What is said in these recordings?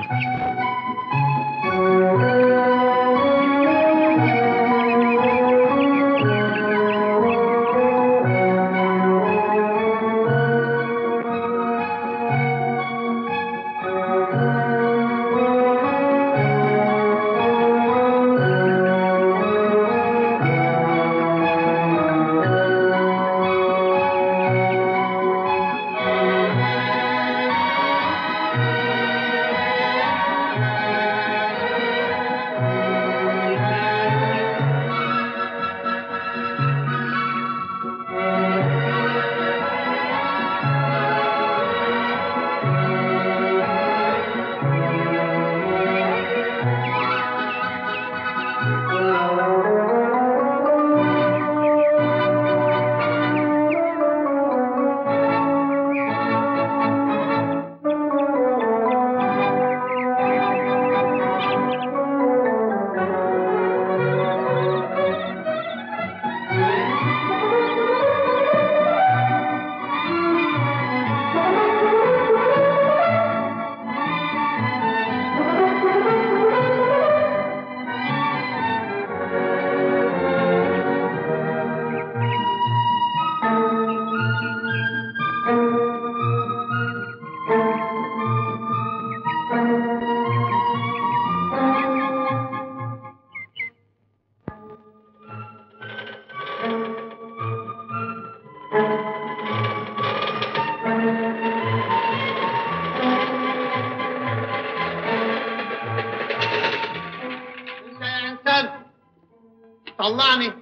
انت يا انسان طلعني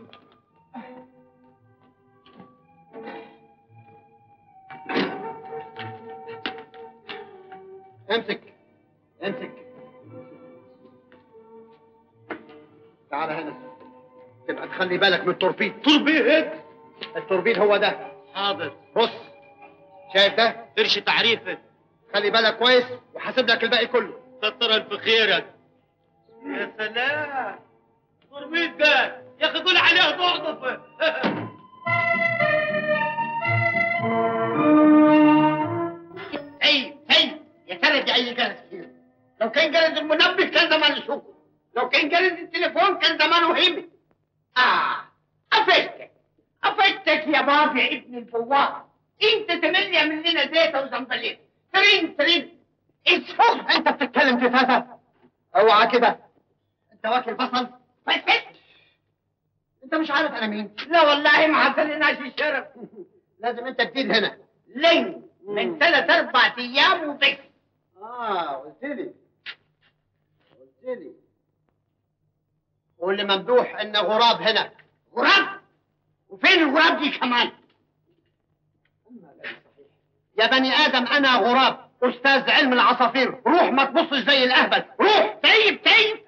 امسك امسك تعال هنا تبقى تخلي بالك من التوربيد توربيد التوربيد هو ده حاضر بص شايف ده قرش تعريفه خلي بالك كويس وحاسب لك الباقي كله كتر في خيرك يا سلام توربيد ده يا اخي قول عليه ضعضف طيب طيب يا ترى دي اي جرس فيه لو كان جرس المنبه كان زمانه شوكه لو كان جرس التليفون كان زمانه هيبي اه قفشتك قفشتك يا بابا يا ابن الفوار انت تملي مننا زيته وزنبلين ترين ترين اسحق انت بتتكلم في فازة اوعى كده انت واكل بصل بس انت مش عارف انا مين لا والله ما حصلناش في الشرف لازم انت جديد هنا لين من ثلاث اربع ايام وبس اه قلت لي قلت لي قول لممدوح ان غراب هنا غراب وفين الغراب دي كمان يا بني ادم انا غراب استاذ علم العصافير روح ما تبصش زي الاهبل روح طيب طيب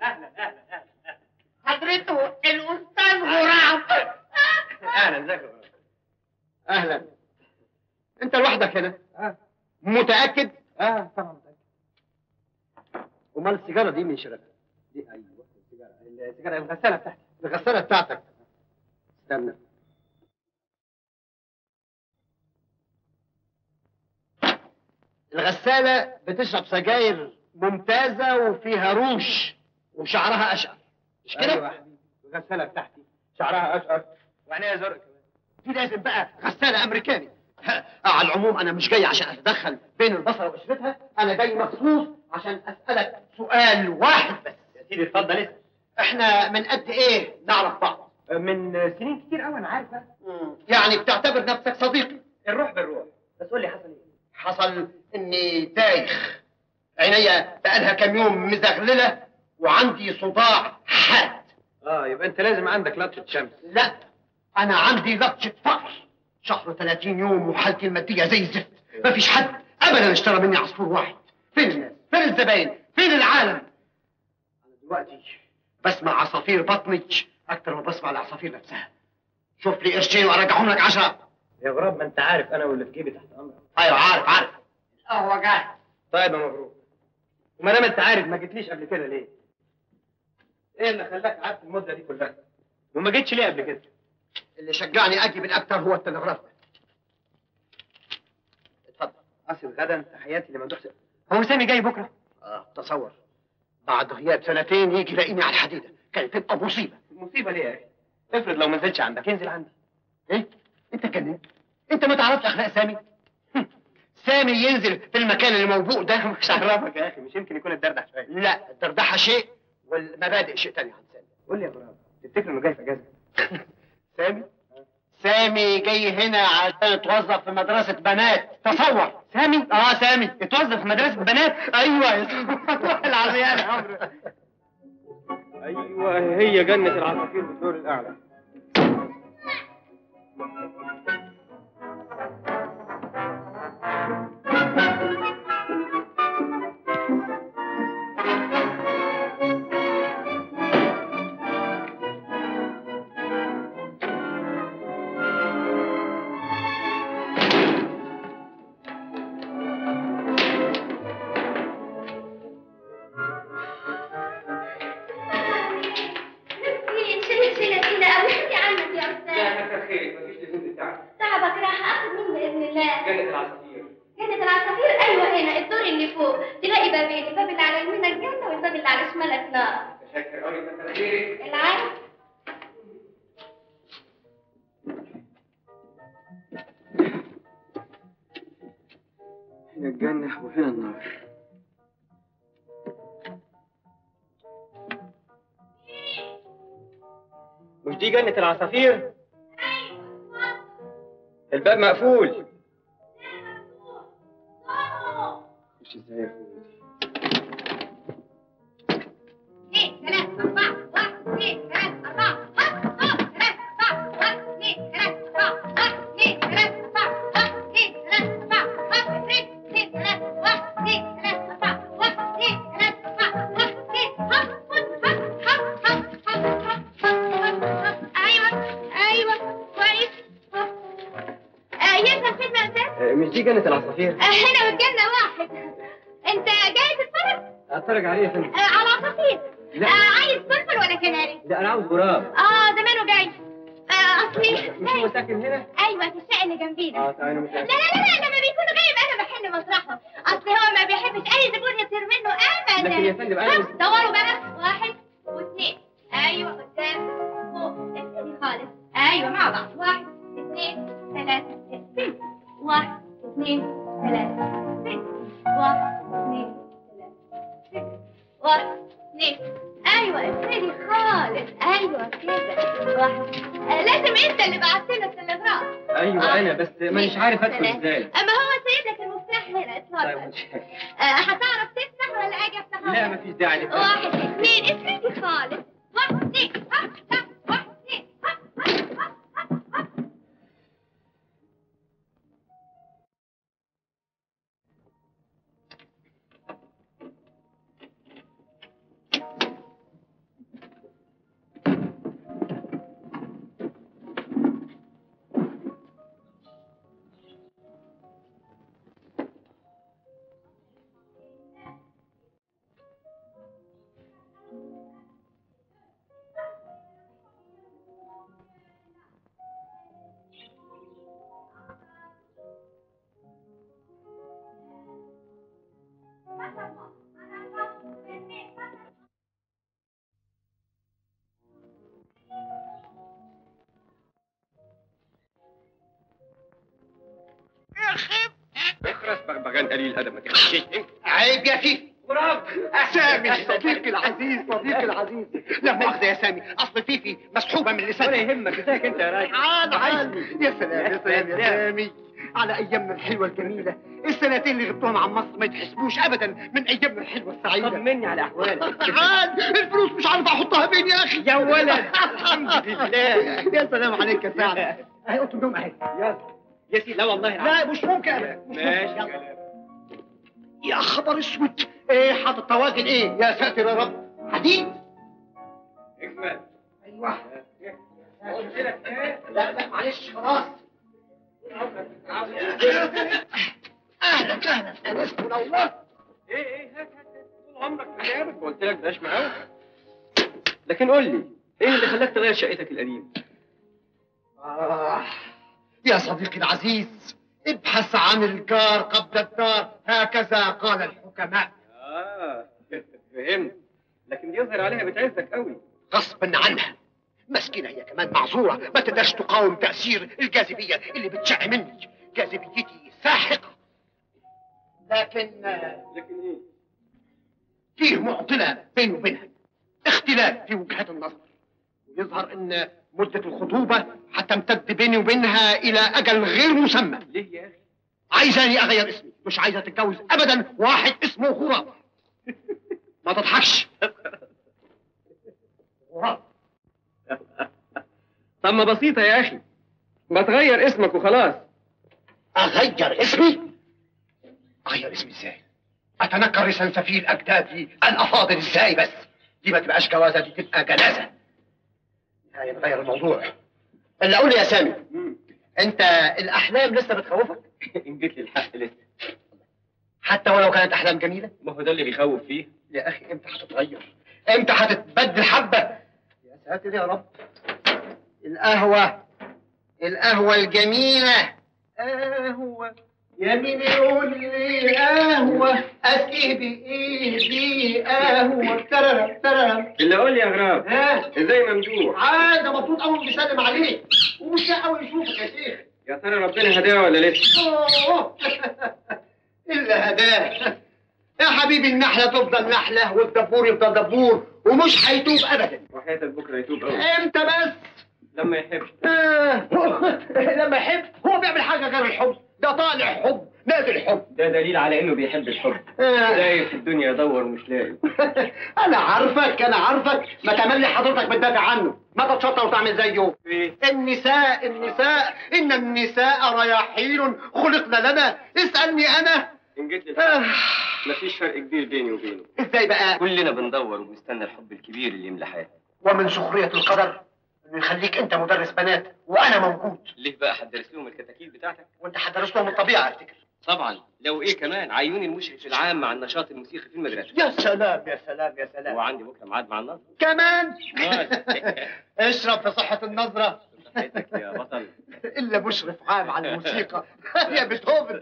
حضرته الاستاذ غراب اهلا ازيك اهلا انت لوحدك هنا متاكد اه طبعا متاكد امال السيجاره دي مين شربها دي ايوه السيجاره السيجاره الغساله بتاعتي الغساله بتاعتك استنى الغسالة بتشرب سجاير ممتازة وفيها روش وشعرها أشقر مش كده؟ ايوه يا حبيبي الغساله بتاعتي شعرها اشقر وعينيها زرق كمان دي لازم بقى غسالة أمريكاني آه، على العموم أنا مش جاي عشان أتدخل بين البصرة وقشرتها أنا جاي مخصوص عشان أسألك سؤال واحد بس يا سيدي اتفضل اسال إحنا من قد إيه نعرف بعض؟ من سنين كتير قوي انا عارف بقى يعني بتعتبر نفسك صديقي الروح بالروح بس قول لي حصل ايه حصل إني دايخ عينيا بقالها كام يوم مزغللة وعندي صداع حاد اه يبقى انت لازم عندك لطشه شمس لا انا عندي لطشه فقر شهر 30 يوم وحالتي الماديه زي الزفت مفيش حد ابدا اشترى مني عصفور واحد فين الناس فين الزباين فين العالم انا دلوقتي بسمع عصافير بطنج اكتر ما بسمع العصافير نفسها شوف لي قرشين وارجعهم لك عشرة يا غراب ما انت عارف انا واللي في جيبي تحت امرك ايوه عارف عارف هو جاهز طيب يا مبروك وما دام انت عارف ما جيتليش قبل كده ليه؟ ايه اللي خلاك قعدت المده دي كلها؟ وما جيتش ليه قبل كده؟ اللي شجعني اجي بالاكتر هو التلغراف اتفضل اصل غدا تحياتي لممدوح س- هو سامي جاي بكره؟ اه تصور بعد غياب سنتين يجي يلاقيني على الحديده كانت تبقى مصيبه مصيبه ليه يا اخي افرض لو ما نزلش عندك ينزل عندي ايه انت جننت انت ما تعرفش اخلاق سامي هم. سامي ينزل في المكان اللي موبوء ده مش عرفك يا اخي مش يمكن يكون اتدردح شويه لا الدردحه شيء والمبادئ شيء تاني عن سامي قول لي يا غراب تفتكر انه جاي في اجازه سامي سامي جاي هنا عشان يتوظف في مدرسة بنات تصور سامي اه سامي اتوظف في مدرسه بنات ايوه يا سامي العظيم يا عمرو ايوه هي جنه العصافير في الدور الاعلى مسكين شيل شيل شيل قوي حكي عنك يا استاذ كتر خيرك مفيش لزوم تعب تعبك راح اخذ منه باذن الله جنه العصافير جنة العصافير ايوه هنا الدور اللي فوق تلاقي بابين الباب اللي على يمينك جنة والباب اللي على شمالك نار تشكر قوي كتر خيرك العين هنا الجنه وهنا النار مش دي جنة العصافير؟ الباب مقفول مش ازاي يا اخوي اثنين ثلاثة أربعة واحد اثنين ثلاثة أربعة واحد اثنين ثلاثة أربعة واحد اثنين ثلاثة أربعة واحد اثنين ثلاثة أربعة واحد اثنين ثلاثة أربعة واحد اثنين ثلاثة واحد اثنين ثلاثة أربعة واحد اثنين ثلاثة أربعة واحد اثنين هب هب هب هب هب هب هب أيوه أيوه كويس هب. آه، ينفع خدمة يا أستاذ؟ آه، مش دي جنة العصافير؟ آه، هنا والجنة واحد أنت جاي تتفرج؟ اتفرج عليه يا فندم آه، على عصافير لا. آه، عايز فلفل ولا كناري؟ لا انا عاوز غراب اه زمانه جاي آه اصلي مش هو ساكن هنا؟ ايوه في الشقه اللي جنبينا اه تعالى لا متأكد لا لا لا لما بيكون غايب انا بحل مسرحه اصل هو ما بيحبش اي زبون يطير منه ابدا لكن يا فندم أنا طب مش- دوروا بقى واحد واثنين ايوه قدام فوق ابتدي خالص ايوه مع بعض واحد اثنين ثلاثه ست واحد اثنين ثلاثه ست واحد اثنين ثلاثه ست واحد اثنين ايوه ابتدي خالص ايوه كده واحد آه لازم انت اللي بعت لنا التلغراف ايوه انا بس مانيش عارف ادخل ثلاثة. ازاي اما هو سايب لك المفتاح هنا طيب اتفضل متشكر. آه هتعرف تفتح ولا اجي افتحها لا لك؟ مفيش داعي للفتح. واحد اثنين ابتدي خالص واحد اثنين هب، هب، واحد اثنين هب، هب، هب، هب، هب. اخرس بغبغان قليل الادب ما تخشيش انت عيب يا فيفي غراب سامي صديقي العزيز صديقي العزيز لا مؤاخذة يا سامي أصل فيفي مسحوبة من ولا لساني يهمك ازيك انت يا راجل عال عال يا سلام يا سلام يا سلام. سامي على أيامنا الحلوة الجميلة السنتين اللي غبتهم عن مصر ما يتحسبوش أبدا من أيامنا الحلوة السعيدة طمني على احوالك عال الفلوس مش عارف أحطها فين يا أخي يا ولد الحمد لله يا سلام عليك يا سعد أهي أوضة النوم أهي يلا يا سيدي لا والله لا مش ممكن أبدا مش ماشي ممكن. يلا. كلام. يا خبر اسود ايه حاطط طواجن ايه يا ساتر يا رب حديد اجمل ايوه قلت لك ايه لا لا معلش خلاص اهلا اهلا انا اسمه الله ايه ايه هات هات هات. طول عمرك في لعبك قلت لك بلاش معاه لكن قول لي ايه اللي خلاك تغير شقتك القديمه آه. يا صديقي العزيز ابحث عن الجار قبل الدار هكذا قال الحكماء اه فهمت لكن دي يظهر عليها بتعزك قوي غصبا عنها مسكينة هي كمان معذورة ما تقدرش تقاوم تأثير الجاذبية اللي بتشع مني جاذبيتي ساحقة لكن لكن ايه فيه معضلة بيني وبينها اختلاف في وجهات النظر ويظهر ان مدة الخطوبة هتمتد بيني وبينها إلى أجل غير مسمى ليه يا اخي عايزاني أغير اسمي مش عايزة تتجوز أبدا واحد اسمه غراب ما تضحكش غراب طب ما بسيطة يا اخي ما تغير اسمك وخلاص أغير اسمي؟ أغير اسمي إزاي؟ أتنكر سلسفيل أجدادي الأفاضل إزاي بس؟ دي ما تبقاش جوازة دي تبقى جنازة نهاية نغير الموضوع اللي أقول يا سامي أنت الأحلام لسه بتخوفك؟ ان جيت لي الحق لسه حتى ولو كانت أحلام جميلة؟ ما هو ده اللي بيخوف فيه يا أخي إمتى هتتغير؟ إمتى هتتبدل حبة؟ يا ساتر يا رب القهوة القهوة الجميلة قهوة يا مين يقول لي قهوة أسقيه بإيدي قهوة تررم تررم اللي قول لي يا غراب ها ازاي ممدوح عادة المفروض أول بيسلم عليك ومش أول يشوفك يا شيخ يا ترى ربنا هداه ولا لسه أوه. إلا هداه يا حبيبي النحلة تفضل نحلة والدبور يفضل دبور ومش هيتوب أبدا وحياتك بكره يتوب قوي امتى بس لما يحب آه. لما يحب هو بيعمل حاجة غير الحب ده طالع حب نازل حب ده دليل على انه بيحب الحب آه. داير في الدنيا يدور ومش لاقي انا عارفك انا عارفك ما تملي حضرتك بتدافع عنه ما تتشطر وتعمل زيه ايه النساء النساء ان النساء رياحين خلقنا لنا اسالني انا ان جيت لي الحق آه. مفيش فرق كبير بيني وبينه ازاي بقى كلنا بندور وبنستنى الحب الكبير اللي يملى حياتنا ومن سخريه القدر انه يخليك انت مدرس بنات وانا موجود ليه بقى هتدرس لهم الكتاكيت بتاعتك وانت هتدرس لهم الطبيعه افتكر طبعا لو ايه كمان عيوني المشرف العام مع النشاط الموسيقي في المدرسه يا سلام يا سلام يا سلام وعندي بكره ميعاد مع النصر كمان مال. اشرب في صحة النظرة صحتك يا بطل إلا مشرف عام على الموسيقى يا بيتهوفن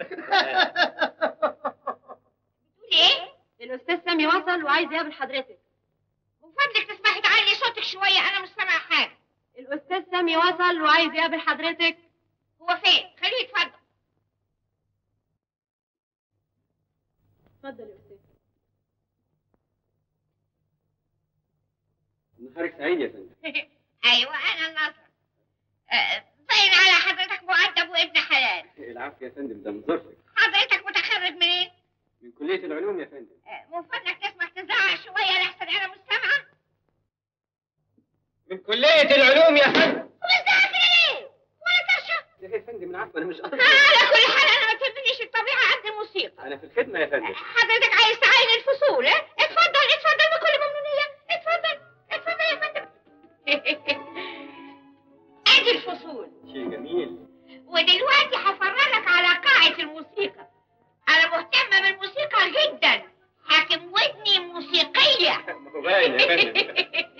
بتقولي ايه؟ الأستاذ سامي وصل وعايز يقابل حضرتك من فضلك تسمحي تعلي صوتك شوية أنا مش سامعة حاجة الأستاذ سامي وصل وعايز يقابل حضرتك هو فين؟ خليه يتفضل اتفضل يا أستاذ نهارك سعيد يا فندم أيوة أنا الناصر آه، باين على حضرتك مؤدب وابن حلال العفو يا فندم ده من ظرفك حضرتك متخرج منين؟ من كليه العلوم يا فندم آه، من فضلك تسمح تزعق شوية لحسن أنا مش سامعة من كليه العلوم يا فندم وبتزعق كده ليه؟ ولا ترشح لا يا فندم العفو انا مش قصدي على كل حال أنا ما تهمنيش الطبيعة قد الموسيقى انا في الخدمه يا فندم حضرتك عايز تعين الفصول اه؟ اتفضل اتفضل بكل ممنونية اتفضل اتفضل يا فندم ادي الفصول شيء جميل ودلوقتي هفرجك على قاعة الموسيقى أنا مهتمة بالموسيقى جدا حاكم ودني موسيقية ما هو باين يا فندم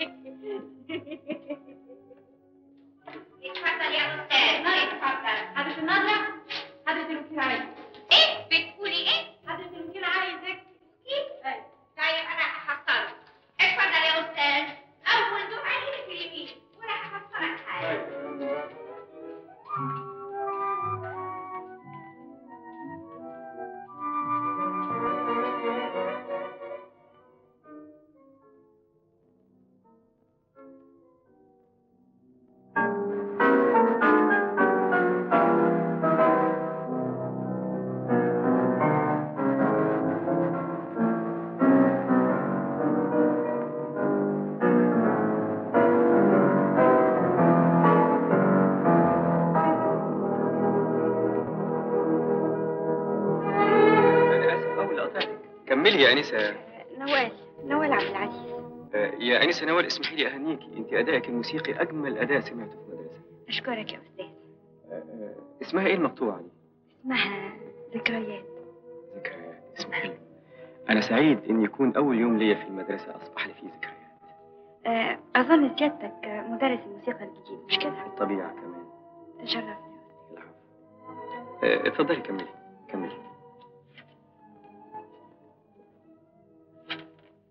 اتفضل يا أستاذ اتفضل حضرة النظرة حضرة الوكيل عايز إيه بتقولي إيه؟ حضرة الوكيل عايزك إيه؟ طيب أنا هحصلك اتفضل يا أستاذ أول دفعة ليك في اليمين وأنا هحصلك حاجة انا اسف قوي لقطعتك كملي يا انسه نوال نوال عبد العزيز آه، يا انسه نوال اسمحي لي اهنيكي انت ادائك الموسيقي اجمل اداء سمعته في المدرسه أشكرك يا أستاذ آه، آه، اسمها ايه المقطوعه دي اسمها ذكريات ذكريات اسم حلو انا سعيد ان يكون اول يوم ليا في المدرسه اصبح لي فيه ذكريات آه، أظن سيادتك مدرس الموسيقى الجديد مش كده؟ الطبيعه كمان تشرفني العفو آه، اتفضلي كملي كملي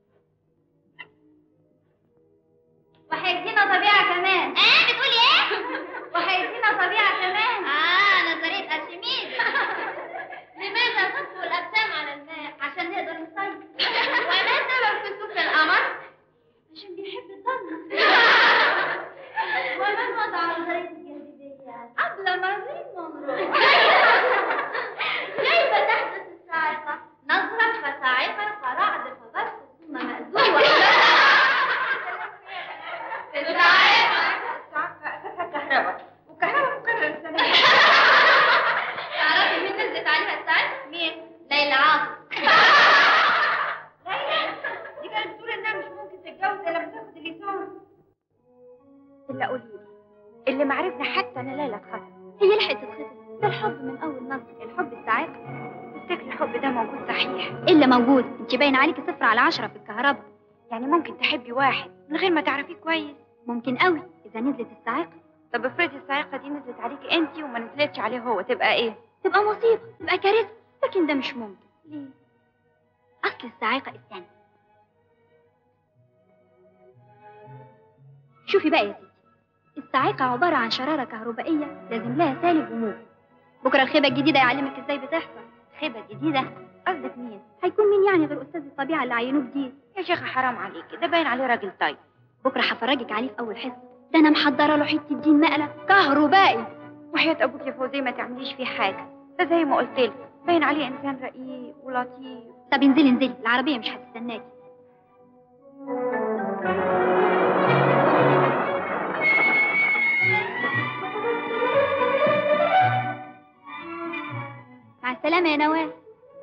إلا قولي لي اللي معرفنا حتى أنا ليلى اتخطب هي لحقت تتخطب ده الحب من أول نظر الحب الساعات تفتكري الحب ده موجود صحيح الا موجود انت باين عليكي صفر على عشرة في الكهرباء يعني ممكن تحبي واحد من غير ما تعرفيه كويس ممكن قوي اذا نزلت الصاعقه طب افرضي الصاعقة دي نزلت عليكي انت وما نزلتش عليه هو تبقى ايه؟ تبقى مصيبه تبقى كارثه لكن ده مش ممكن ليه اصل الصاعقه استنى شوفي بقى يا ستي الصاعقه عباره عن شراره كهربائيه لازم لها سالب وموجب بكره الخيبه الجديده يعلمك ازاي بتحصل خيبه جديده قصدك مين؟ هيكون مين يعني غير استاذ الطبيعه اللي عينوه جديد يا شيخة حرام عليكي ده باين عليه راجل طيب بكره هفرجك عليه في اول حصه ده انا محضره له حته دين مقله كهربائي وحياة أبوك يا فوزية ما تعمليش فيه حاجة ده زي ما قلت لك باين عليه إنسان رقيق ولطيف طب انزلي انزلي العربيه مش هتستناكي مع السلامه يا نوال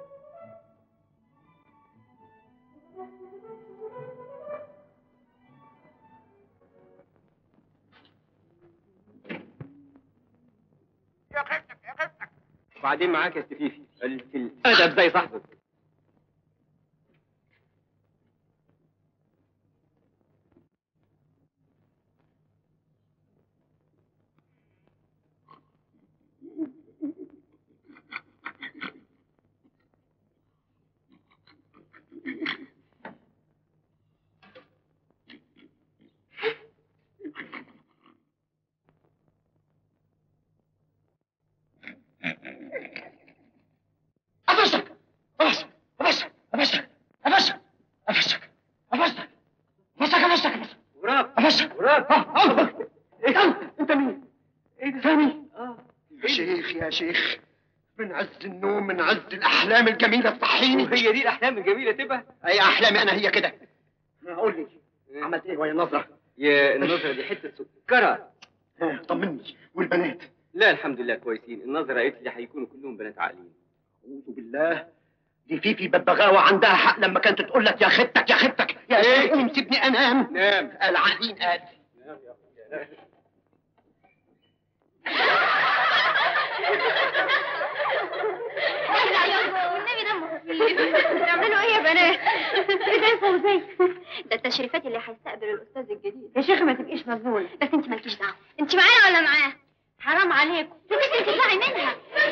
وبعدين معاك يا استفيفي ال- في الادب زي صاحبك أبشك أبشك أبشك أبشك أبشك أبشك أبشك أبشك أبشك أبشك وراك أبشك وراك إيه أنت مين؟ ايه ده سامي اه يا شيخ يا شيخ من عز النوم من عز الأحلام الجميلة تصحيني هي دي الاحلام الجميله تبقى أي أحلامي أنا هي كده قول لي عملت إيه وهي النظرة؟ يا النظره دي حته سكره ها، طمني والبنات لا الحمد لله كويسين النظره قالت لي هيكونوا كلهم بنات عاقلين أعوذ بالله دي فيفي ببغاوة عندها حق لما كانت تقول لك يا خبتك يا خبتك يا إيه؟ قوم سيبني أنام نام العقلين قال والنبي دمه خفيف بتعملوا إيه يا بنات؟ ايه ده يا فوزية ده التشريفات اللي هيستقبل الاستاذ الجديد يا شيخة ما تبقيش مجنونة بس انت مالكيش دعوه انت معانا ولا معاه حرام عليكم سيبك انت تطلعي منها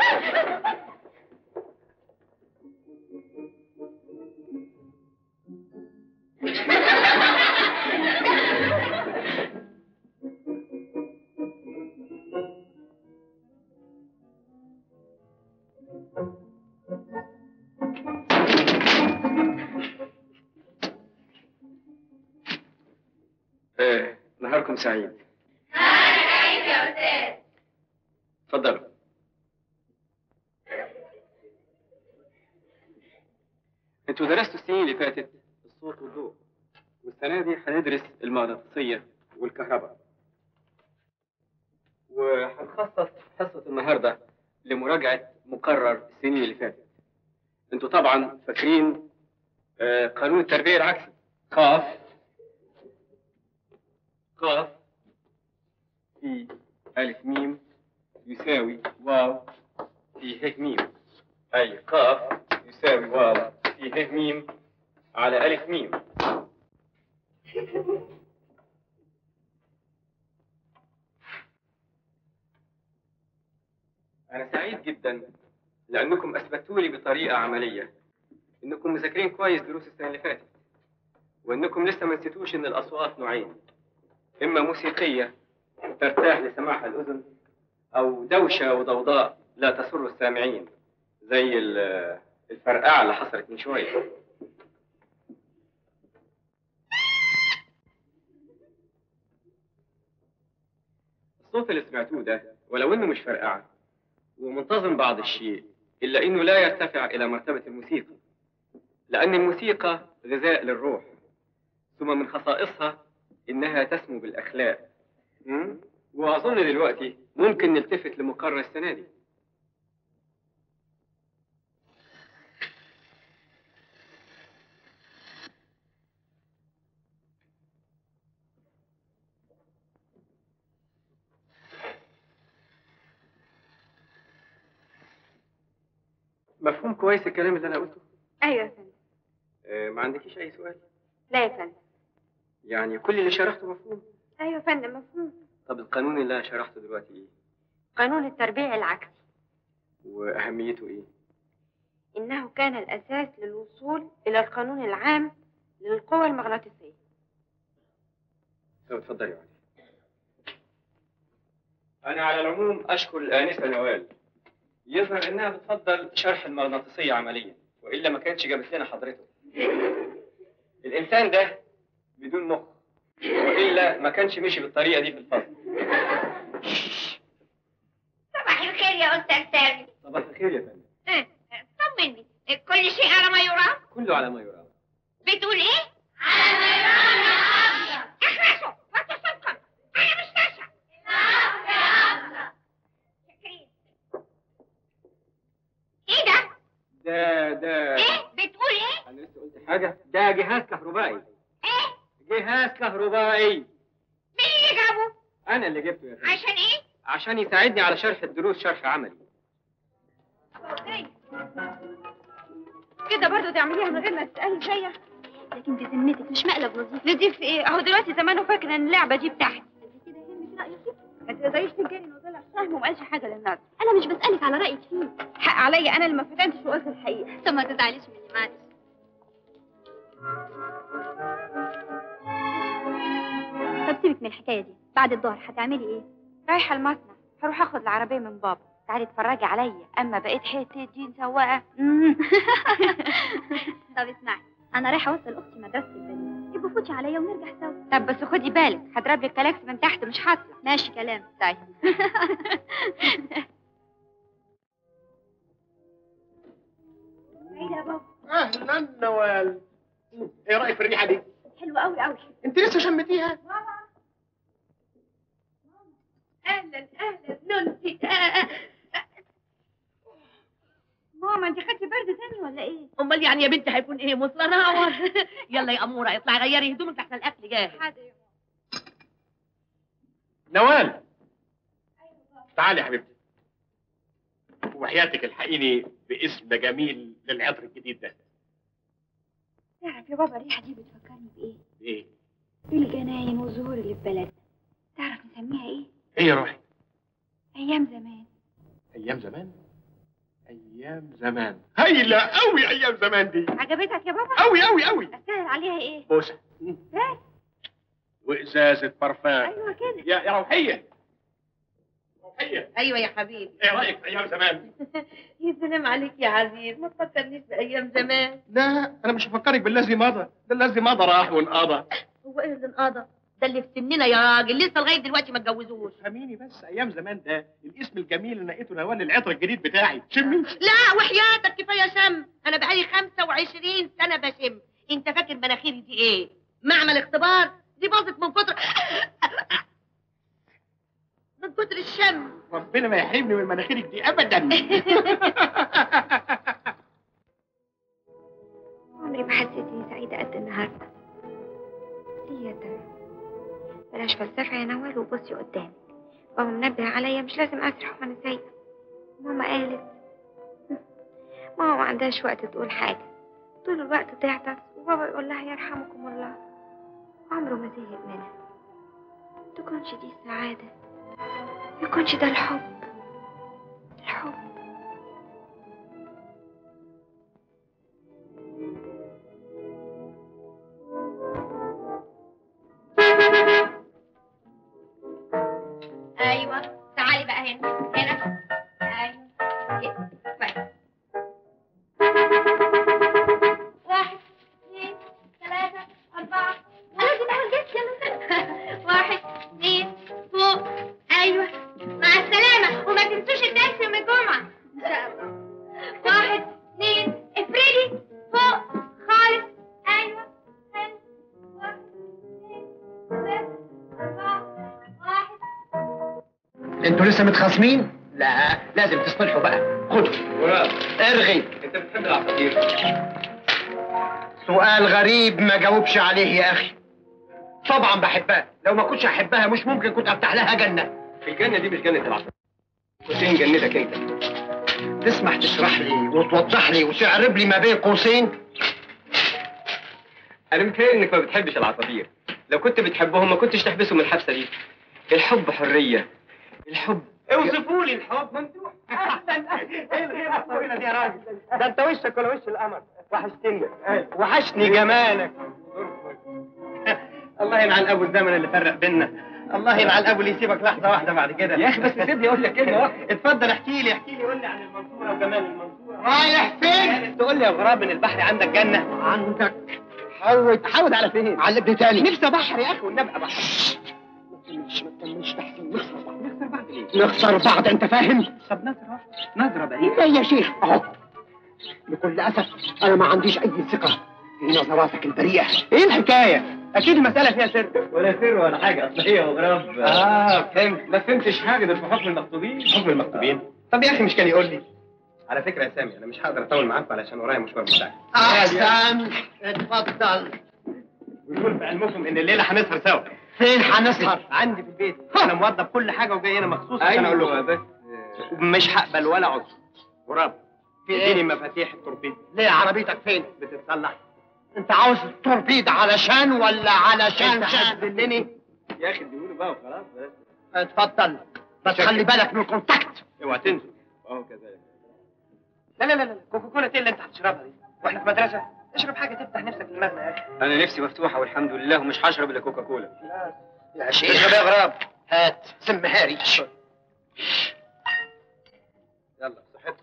آه، نهاركم سعيد اتفضلوا انتوا درستوا السنين اللي فاتت الصوت والضوء والسنة دي هندرس المغناطيسية والكهرباء وهنخصص حصة النهاردة لمراجعة مقرر السنين اللي فاتت انتوا طبعا فاكرين آه، قانون التربية العكسي قاف قاف في ألف ميم يساوي واو في ه ميم أي قاف يساوي واو في ه ميم على ألف ميم أنا سعيد جدا لأنكم أثبتوا لي بطريقة عملية إنكم مذاكرين كويس دروس السنة اللي فاتت وإنكم لسه ما نسيتوش إن الأصوات نوعين إما موسيقية ترتاح لسماعها الأذن أو دوشة وضوضاء لا تسر السامعين زي ال- الفرقعة اللي حصلت من شوية الصوت اللي سمعتوه ده ولو إنه مش فرقعة ومنتظم بعض الشيء إلا إنه لا يرتفع إلى مرتبة الموسيقى لأن الموسيقى غذاء للروح ثم من خصائصها إنها تسمو بالأخلاق مم؟ وأظن دلوقتي ممكن نلتفت لمقرر السنة دي مفهوم كويس الكلام اللي انا قلته ايوه يا فندم آه، ما عندكيش اي سؤال لا يا فندم يعني كل اللي شرحته مفهوم ايوه يا فندم مفهوم طب القانون اللي انا شرحته دلوقتي ايه قانون التربيع العكسي واهميته ايه انه كان الاساس للوصول الى القانون العام للقوى المغناطيسيه طب اتفضلي يا علي انا على العموم اشكر الانسه نوال يظهر انها بتفضل شرح المغناطيسيه عمليا والا ما كانتش جابت لنا حضرته الانسان ده بدون مخ والا ما كانش مشي بالطريقه دي في الفصل صباح الخير يا استاذ سامي صباح الخير يا فندم اه، طمني كل شيء على ما يرام كله على ما يرام بتقول ايه على ما يرام يا افضل اخرسوا وتصدقوا انا مش ناسه شاكرين ايه ده ده ده ايه بتقول ايه انا لسه قلت حاجه ده جهاز كهربائي ايه جهاز كهربائي مين اللي جابه انا اللي جبته يا فندم عشان ايه عشان يساعدني على شرح الدروس شرح عملي كده برضه تعمليها من غير ما تسالي زيها لكن بذمتك مش مقلب نظيف نظيف ايه اهو دلوقتي زمانه فاكر ان اللعبه دي بتاعتي كده يهمك رايك ما تقدريش تنكري انه طلع فاهم وما قالش حاجه للناس انا مش بسالك على رايك فيه حق عليا انا اللي ما فتنتش وقلت الحقيقه طب ما تزعليش مني معلش طب سيبك من الحكايه دي بعد الظهر هتعملي ايه رايحه المصنع هروح اخد العربيه من بابا تعالي اتفرجي عليا اما بقيت حته دين سواقه مم. طب اسمعي انا رايحه اوصل اختي مدرسه البنات يبقى فوتي عليا ونرجع سوا طب بس خدي بالك هضرب لك كلاكس من تحت مش هطلع ماشي كلام طيب سعيده يا بابا اهلا نوال ايه رايك في الريحه دي حلوه قوي قوي انت لسه شمتيها اهلا اهلا نونسي آه، آه. ماما انت خدتي برد تاني ولا ايه؟ امال يعني يا بنتي هيكون ايه مصر يلا يا اموره اطلعي غيري هدومك تحت الاكل جاهز حاضر يا نوال تعالي يا حبيبتي وحياتك الحقيني باسم جميل للعطر الجديد ده تعرف يا بابا الريحه دي بتفكرني بايه؟ ايه بالجناين والزهور اللي في بلدنا تعرف نسميها ايه؟ ايه يا روحي ايام زمان ايام زمان ايام زمان هايله قوي ايام زمان دي عجبتك يا بابا؟ قوي قوي قوي اسهل عليها ايه؟ بوسه بس وازازه برفان ايوه كده يا يا روحيه روحيه ايوه يا حبيبي ايه رايك في ايام زمان يا سلام عليك يا عزيز ما تفكرنيش بايام زمان لا انا مش هفكرك بالذي مضى ده الذي مضى راح وانقضى هو ايه اللي انقضى ده اللي في سننا يا راجل لسه لغايه دلوقتي ما اتجوزوش فهميني بس ايام زمان ده الاسم الجميل اللي لقيته نوال العطر الجديد بتاعي شمي لا وحياتك كفايه شم انا بقالي 25 سنه بشم انت فاكر مناخيري دي ايه معمل اختبار دي باظت من كتر من كتر الشم ربنا ما يحرمني من مناخيرك دي ابدا عمري ما حسيت اني سعيده قد النهارده ليه يا ترى بلاش فلسفه يا نوال وبصي قدامك بابا منبه عليا مش لازم اسرح وانا سايقه ماما قالت ماما ما عندهاش وقت تقول حاجه طول الوقت تعطس وبابا يقول لها يرحمكم الله عمره ما زهق منها تكونش دي السعاده يكونش ده الحب الحب ايوه تعالي بقى هنا هنا ايوه كده كويس واحد اثنين ثلاثة أربعة أنا دي أول جيت يلا واحد اثنين فوق أيوه مع السلامة وما تنسوش الدرس يوم الجمعة إن شاء الله واحد اثنين افردي فوق خالص أيوه حلو واحد اثنين ثلاثة أربعة واحد انتوا لسه متخاصمين لا لازم تصلحوا بقى خدوا مراد ارغي انت بتحب العصافير سؤال غريب ما جاوبش عليه يا اخي طبعا بحبها لو ما كنتش احبها مش ممكن كنت افتح لها جنه الجنه دي مش جنه العصافير كنت جنتك انت تسمح تشرح لي وتوضح لي وتعرب لي ما بين قوسين انا متهيألي انك ما بتحبش العصافير لو كنت بتحبهم ما كنتش تحبسهم الحبسه دي الحب حريه الحب اوصفوا لي الحب ممدوح ايه الغيره الطويله دي يا راجل ده انت وشك ولا وش القمر وحشتني وحشني جمالك الله يلعن ابو الزمن اللي فرق بينا الله يلعن ابو اللي يسيبك لحظه واحده بعد كده يا اخي بس سيبني اقول لك كلمه واحده اتفضل احكي لي احكي لي قول لي عن المنصوره وجمال المنصوره رايح فين؟ تقول لي يا غراب من البحر عندك جنه عندك حود حاول على فين علمني تاني نفسي بحر يا اخي والنبي بحر ما تكملش ما تكملش تحسن نخسر بعض نخسر بعض ليه نخسر بعض انت فاهم؟ طب نظره نظره بريئه لا يا شيخ اهو بكل اسف انا ما عنديش اي ثقه في نظراتك البريئه ايه الحكايه اكيد المساله فيها سر ولا سر ولا حاجه اصل هي وغراب اه فهمت ما فهمتش حاجه ده في حكم المخطوبين حكم المخطوبين طب يا اخي مش كان يقول لي على فكره يا سامي انا مش هقدر اطول معاك علشان ورايا مشوار بتاعي احسن اتفضل ويكون في علمكم ان الليله هنسهر سوا فين هنسهر؟ عندي في البيت انا موظف كل حاجه وجاي هنا مخصوص عشان اقول ايوه لكم بس مش هقبل ولا عذر غراب في اديني ايه؟ مفاتيح التوربيد ليه عربيتك فين؟ بتتصلح انت عاوز التوربيد علشان ولا علشان انت شان؟ هتذلني يا اخي اديهوله بقى وخلاص بس اتفضل بس خلي بالك من الكونتاكت اوعى تنسوا اهو كذلك لا لا لا لا كوكا كولا ايه اللي انت هتشربها دي واحنا في مدرسه اشرب حاجه تفتح نفسك لدماغنا يا اخي انا نفسي مفتوحه والحمد لله ومش هشرب الا كوكا كولا يا اشرب شيخ يا غراب هات سم هاري يلا صحتك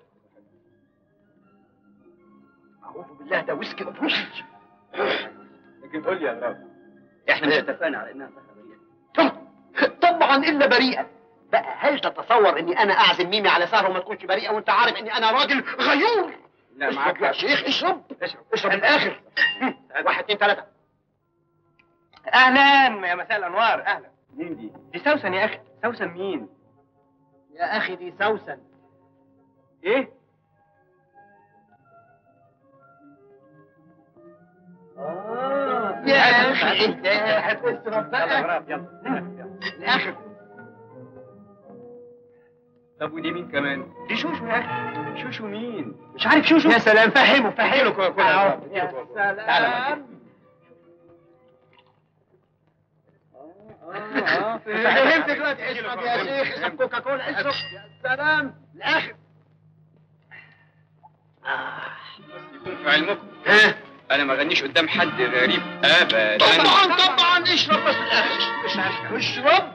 اعوذ بالله ده ويسكي روسي لكن قول لي يا غراب احنا مش اتفقنا على انها صحه بريئه طبعا الا بريئه بقى هل تتصور اني انا اعزم ميمي على سهره وما تكونش بريئه وانت عارف اني انا راجل غيور لا اشرب معاك يا حق. شيخ اشرب اشرب اشرب الاخر واحد اتنين تلاته اهلا يا مساء الانوار اهلا مين دي؟ دي سوسن يا اخي سوسن مين يا اخي دي سوسن ايه يا اخي انت هتشرب يلا يا بقى غراب يلا يلا. الاخر طب ودي مين كمان؟ دي شوشو يا اخي شوشو مين؟ مش عارف شوشو يا سلام فهمه فهمه اديله كوكا كولا يا غراب. يا اديله كوكا كولا. تعالى معايا. سلام اه فهمت دلوقتي اشرب يا شيخ اشرب كوكا كولا اشرب يا سلام الاخر يكون في علمكم ها انا ما غنيش قدام حد غريب ابدا طبعا طبعا اشرب بس الاخر اشرب اشرب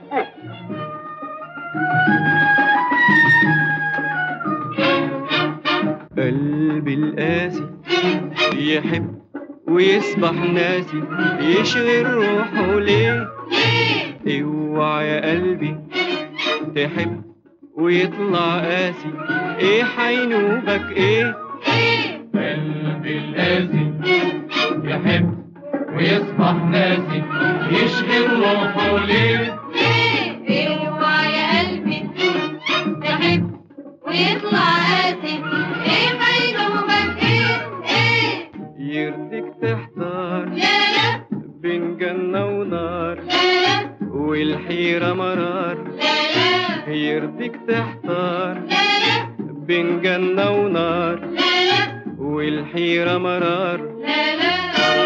قلبي القاسي يحب ويصبح ناسي يشغل روحه ليه اوعى يا قلبي تحب ويطلع قاسي ايه حينوبك ايه قلبي القاسي يحب ويصبح ناسي يشغل روحه ليه اوعى يا قلبي تحب ويطلع قاسي ايه ميلومك ايه ايه يرضيك تحتار لا لا بين جنة ونار لا لا والحيرة مرار لا لا يرضيك تحتار لا لا بين جنة ونار لا لا والحيرة مرار لا لا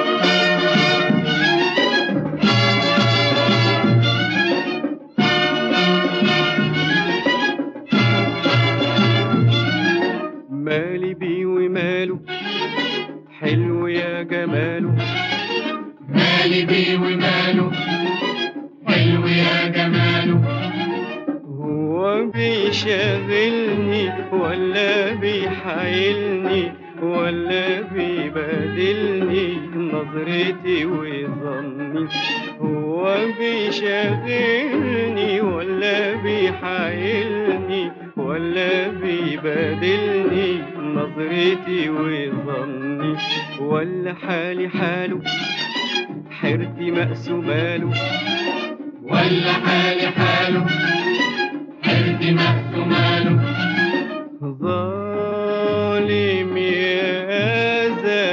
مالي بيه وماله حلو يا جماله مالي بيه وماله حلو يا جماله هو بيشغلني ولا بيحايلني ولا بيبادلني نظرتي وظني هو بيشغلني ولا بيحايلني ولا بيبادلني نظرتي وظني ولا حالي حاله حيرتي مقسوماله ولا حالي حاله حيرتي مقسوماله ظالم يا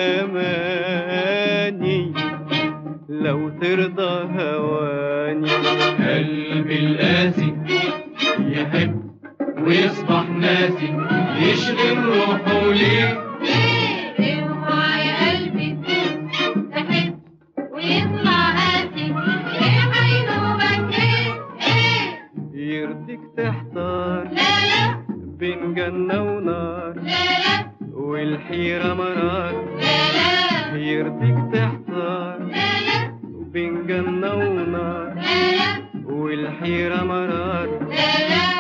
زماني لو ترضى هواني قلبي القاسي يحب ويصبح ناسي يشغل روحه ليه اوعى يا قلبي تحب ويطلع قاسي ايه حينوبك ايه ايه يرضيك تحتار لا لا بين جنة ونار لا لا والحيرة مرار لا لا يرضيك تحتار لا لا بين جنة ونار لا لا والحيرة مرار لا لا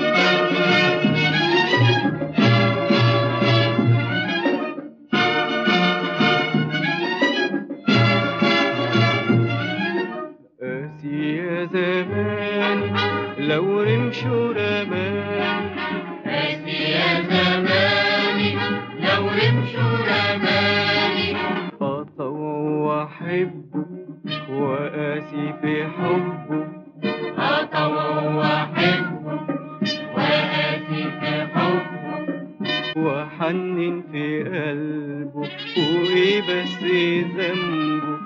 قاسي يا زماني لو رمشوا رماني قاسي يا زماني لو رمشوا رماني أطوع وأحبه وقاسي في حبه أطوع وأحبه وقاسي في حبه وحنن في قلبه وإيه بس ذنبه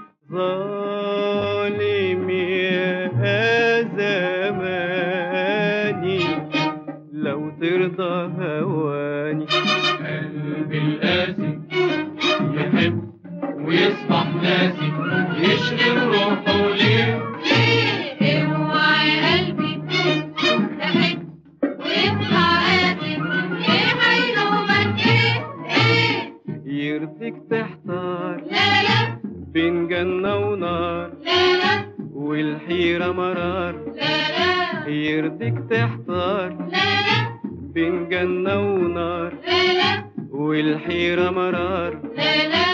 ظالم يا زماني لو ترضى هواني قلبي القاسي يحب ويصبح ناسي يشغل روحه ليه ليه اوعى يا قلبي تحب ويطلع قاسي ايه حينوبك ايه ايه يرضيك تحتار لا لا بين جنة ونار لا لا والحيرة مرار لا لا يرضيك تحتار لا لا بين جنة ونار لا لا والحيرة مرار لا لا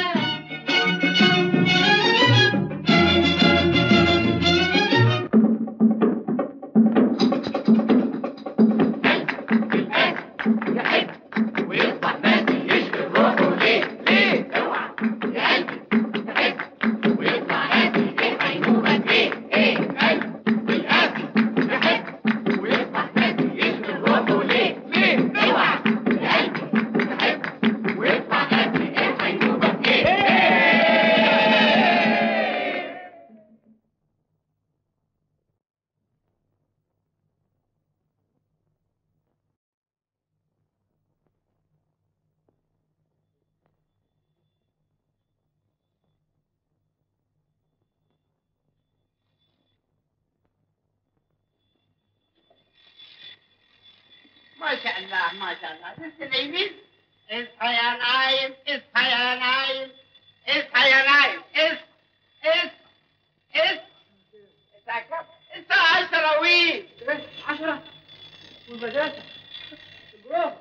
ما شاء الله ما شاء الله لسه نايمين اصحى يا نايم اصحى يا نايم اصحى يا نايم اصحى اصحى اصحى الساعة كام؟ الساعة 10 وي 10 والمدرسة البروفة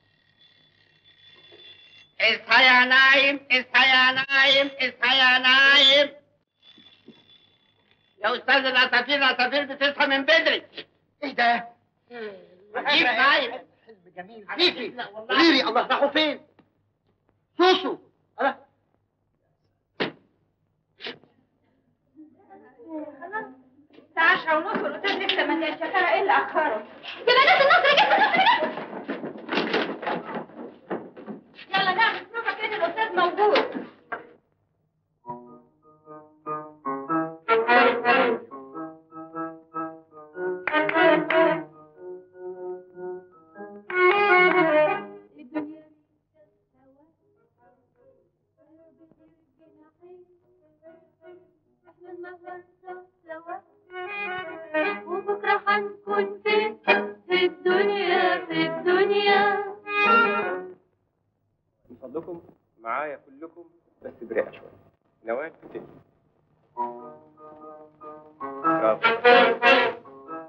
اصحى يا نايم اصحى يا نايم اصحى يا نايم يا استاذ العصافير العصافير بتصحى من بدري ايه ده؟ جيب نايم حلم جميل فيفي ريري الله راحوا فين؟ سوسو الله الساعة 10 ونص والأستاذ لسه ما جاش يا ترى إيه اللي أخره؟ يا بنات النصر جت النصر جت يلا نعمل بروفة كده الأستاذ موجود وبكرة هنكون فين في الدنيا في الدنيا من فضلكم معايا كلكم بس برئة شوية نوال تبتدي برافو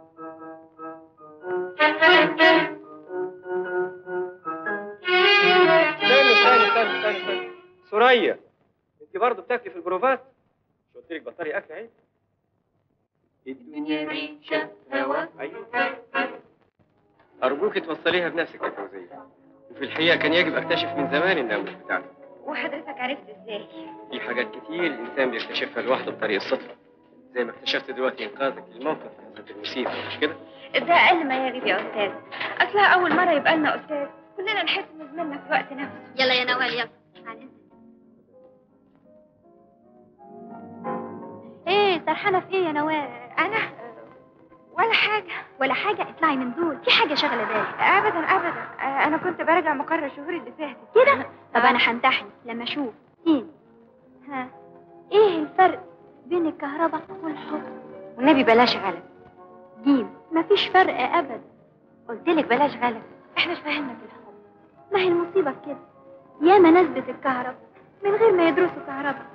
استنى استنى استنى استنى استنى سوريا انت برضه بتاكلي في البروفات مش قلت لك بطلي اكل عيب الدنيا ريشة هوا ايوه ارجوك توصليها بنفسك يا فوزيه وفي الحقيقه كان يجب اكتشف من زمان انها مش بتاعتك وحضرتك عرفت ازاي؟ في حاجات كتير الانسان بيكتشفها لوحده بطريق الصدفه زي ما اكتشفت دلوقتي انقاذك للموقف في حصه الموسيقى مش كده؟ ده اقل ما يجب يا استاذ اصلها اول مره يبقى لنا استاذ كلنا نحس ان زميلنا في الوقت نفسه يلا يا نوال يلا تعالي. ايه سرحانة في ايه يا نوال؟ انا ولا حاجة ولا حاجة اطلعي من دول في حاجة شغلة بالك أبدا أبدا آه، أنا كنت براجع مقرر الشهور اللي فاتت كده طب أنا هنتحن لما أشوف إيه ها إيه الفرق بين الكهرباء والحب والنبي بلاش غلب جيم مفيش فرق أبدا قلت لك بلاش غلب احنا مش فاهمنا في الحب ما هي المصيبة في كده ياما ناس بتتكهرب من غير ما يدرسوا كهرباء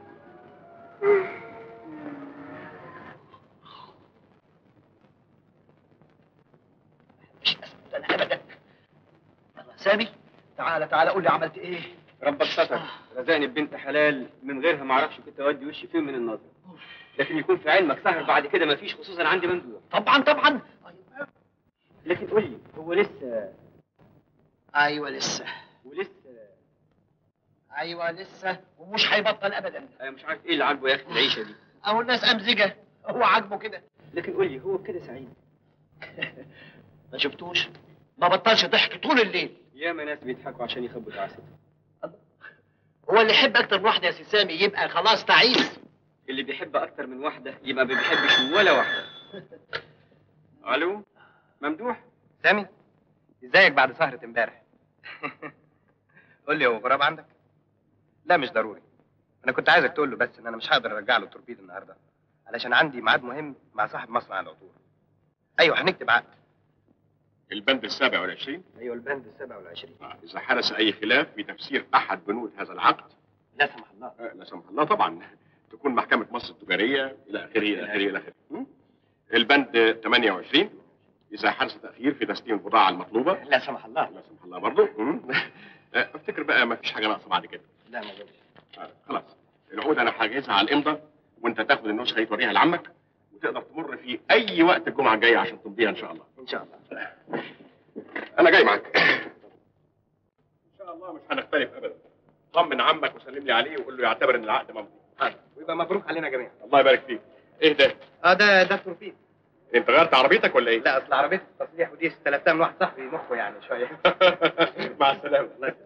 مش اسكت انا ابدا يلا سامي تعالى تعالى قول لي عملت ايه ربك ستر رزقني ببنت حلال من غيرها ما اعرفش كنت اودي وشي فين من النظر لكن يكون في علمك سهر بعد كده ما فيش خصوصا عندي ممدوح طبعا طبعا لكن قول لي هو لسه ايوه لسه ولسه ايوه لسه ومش هيبطل ابدا انا مش عارف ايه اللي عاجبه يا اخي في العيشه دي اهو الناس امزجه هو عاجبه كده لكن قول لي هو كده سعيد ما شفتوش ما بطلش ضحك طول الليل ياما ناس بيضحكوا عشان يخبوا تعاستهم هو اللي يحب اكتر من واحده يا سي سامي يبقى خلاص تعيس اللي بيحب اكتر من واحده يبقى ما بيحبش ولا واحده الو ممدوح سامي ازيك بعد سهرة امبارح قول لي هو غراب عندك لا مش ضروري انا كنت عايزك تقول له بس ان انا مش هقدر ارجع له التوربيد النهارده علشان عندي ميعاد مهم مع صاحب مصنع العطور ايوه هنكتب عقد البند السابع والعشرين ايوه البند السابع والعشرين آه، إذا حدث أي خلاف في تفسير أحد بنود هذا العقد لا سمح الله آه، لا سمح الله طبعا تكون محكمة مصر التجارية إلى آخره إلى آخره إلى آخره م? البند 28 إذا حدث تأخير في تسليم البضاعة المطلوبة لا سمح الله لا سمح الله برضه م? آه، افتكر بقى ما فيش حاجة ناقصة بعد كده لا ما جابش آه، خلاص العقود أنا حاجزها على الإمضة وأنت تاخد النسخة دي توريها لعمك وتقدر تمر في أي وقت الجمعة الجاية عشان تمضيها إن شاء الله ان شاء الله انا جاي معاك ان شاء الله مش هنختلف ابدا طمن عمك وسلم لي عليه وقول له يعتبر ان العقد ممضي ويبقى مبروك علينا جميعا الله يبارك فيك ايه ده اه ده ده التوربيد انت غيرت عربيتك ولا ايه لا اصل عربيه التصليح ودي استلفتها من واحد صاحبي مخه يعني شويه مع السلامه الله يسلمك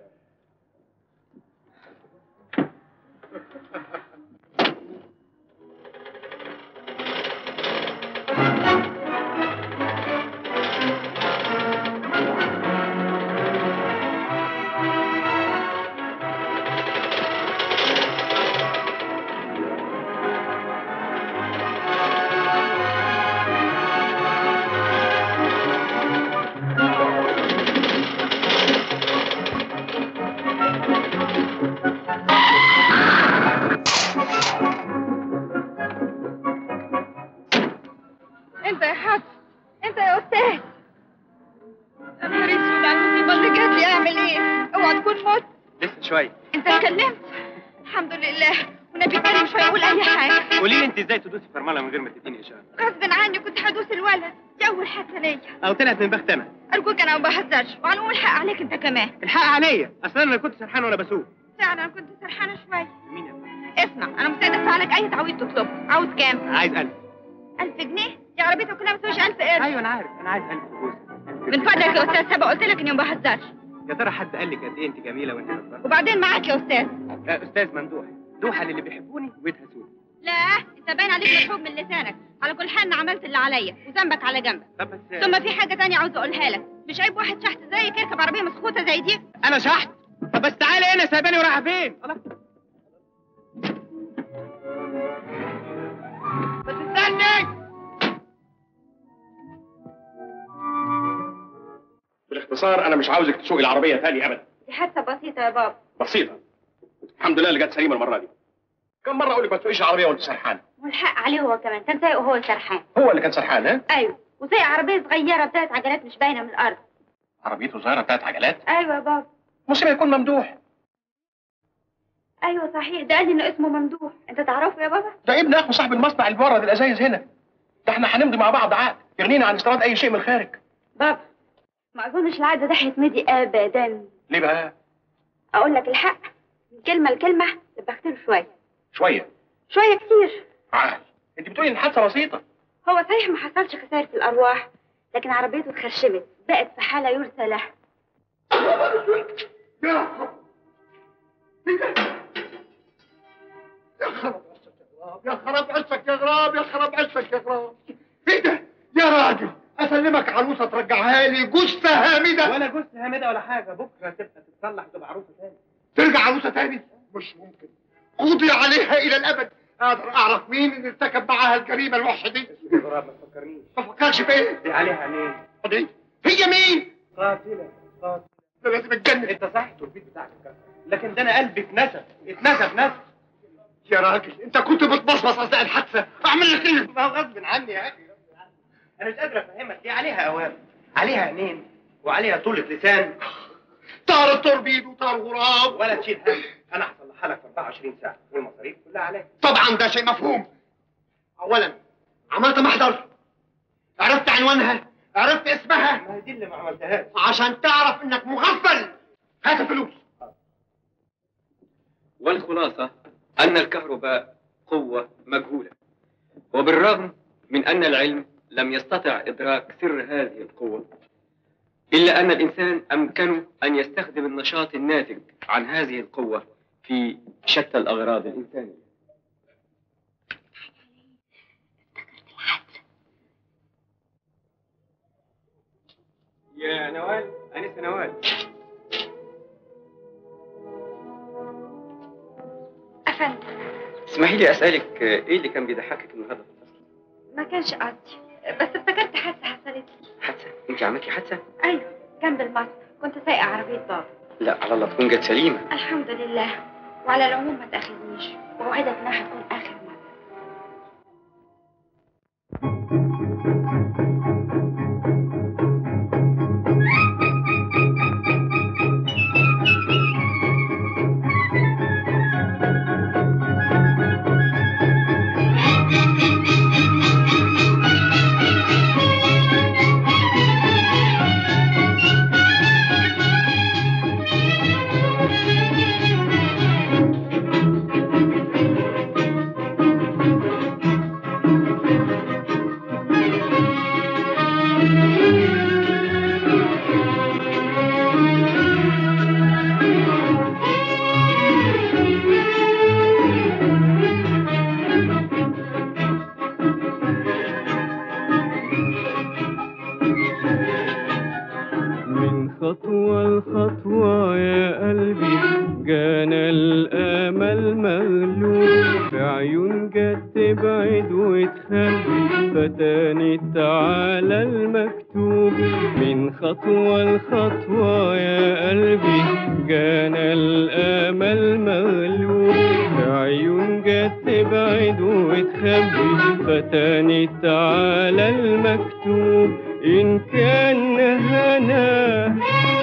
انت يا حاج انت يا استاذ يا نهار اسود على المصيبه اللي جات لي اعمل ايه اوعى تكون مت لسه شويه انت اتكلمت الحمد لله والنبي كريم مش هيقول اي حاجه قولي لي انت ازاي تدوسي فرمله من غير ما تديني اشاره غصب عني كنت هدوس الولد دي اول حادثه ليا او طلعت من بخت انا ارجوك انا ما بهزرش وعلى العموم الحق عليك انت كمان الحق عليا اصل انا اللي كنت سرحان وانا بسوق فعلا كنت سرحانه شويه مين يا فندم؟ اسمع انا مستعده ادفع لك اي تعويض تطلبه عاوز كام عايز ألف 1000 جنيه دي عربيتك كلها ما تسواش 1000 قرش ايوه انا عارف انا عايز ألف فلوس من فضلك يا استاذ سبق قلت لك اني ما بهزرش يا ترى حد قال لك قد ايه انت جميله وانت نضاره وبعدين معاك يا استاذ آه، استاذ ممدوح دوحه للي بيحبوني ويدهسوني لا انت باين عليك مشحوب من لسانك على كل حال انا عملت اللي عليا وذنبك على جنبك طب بس ثم في حاجه تانية عاوز اقولها لك مش عيب واحد شحت زيك يركب عربيه مسخوطه زي دي انا شحت طب بس تعالى هنا سايباني ورايحه فين الله بس استني بالاختصار انا مش عاوزك تسوقي العربيه تاني ابدا دي حادثه بسيطه يا بابا بسيطه الحمد لله اللي جت سليمه المره دي كم مره اقول لك ما تسوقيش العربيه وانت سرحان والحق عليه هو كمان كان سايق وهو سرحان هو اللي كان سرحان ها ايوه وسايق عربيه صغيره بتاعت عجلات مش باينه من الارض عربيته صغيره بتاعت عجلات ايوه يا بابا مصيبه يكون ممدوح ايوه صحيح ده قال لي انه اسمه ممدوح انت تعرفه يا بابا ده ابن اخو صاحب المصنع اللي بورد الازايز هنا ده احنا هنمضي مع بعض عقد يغنينا عن استيراد اي شيء من الخارج بابا ما اظنش العقد ده هيتمضي ابدا ليه بقى اقول لك الحق من كلمه لكلمه دبخت له شويه شويه شويه كتير عقل انت بتقولي ان الحادثه بسيطه هو صحيح ما حصلش خسائر في الارواح لكن عربيته اتخرشمت بقت في حاله يرثى لها يا خراب عشك يا غراب يا خراب عشك يا غراب ايه ده يا تاني جثة هامدة ولا جثة هامدة ولا حاجة بكرة تبقى تتصلح وتبقى عروسة تاني ترجع عروسة تاني مش ممكن قضي عليها إلى الأبد أقدر أعرف مين اللي ارتكب معاها الجريمة الوحشة دي يا غراب ما تفكرنيش ما فكرش فين دي عليها عينين دي هي مين؟ قاتلة قاتلة ده لازم اتجنن انت صح التوربيد بتاعك اتكسر لكن ده انا قلبي اتنسف اتنسف نسف يا راجل انت كنت بتبصبص اثناء الحادثه اعمل لك ايه ما هو غصب عني يا اخي غصب عني. انا مش قادر افهمك دي عليها اوامر عليها عينين وعليها طولة لسان طار التوربيد وطار غراب ولا تشيل هم انا هصلحها لك في 24 ساعة والمصاريف كلها عليك طبعا ده شيء مفهوم اولا عملت محضر عرفت عنوانها عرفت اسمها ما هي دي اللي ما عملتهاش عشان تعرف انك مغفل هات الفلوس والخلاصة أن الكهرباء قوة مجهولة وبالرغم من أن العلم لم يستطع إدراك سر هذه القوة إلا أن الإنسان أمكنه أن يستخدم النشاط الناتج عن هذه القوة في شتى الأغراض الإنسانية يا نوال أنسة نوال أفندم اسمحي لي أسألك آه، إيه اللي كان بيضحكك النهاردة في الفصل؟ ما كانش قصدي بس افتكرت حادثة حصلت لي حادثة أنت عملتي حادثة؟ أيوه جنب المصر كنت سايقة عربية بابا لا على الله تكون جت سليمة الحمد لله وعلى العموم ما تاخذنيش وأوعدك إنها هتكون آخر مرة من خطوة لخطوة يا قلبي جانا الأمل مغلوب في عيون جت تبعد وتخبي فتانت على المكتوب من خطوة لخطوة يا قلبي جانا الأمل مغلوب في عيون جت تبعد وتخبي فتانت على المكتوب إن كان هنا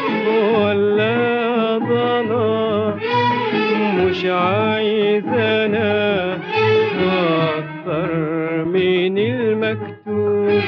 ولا ضنا مش عايز أنا أكتر من المكتوب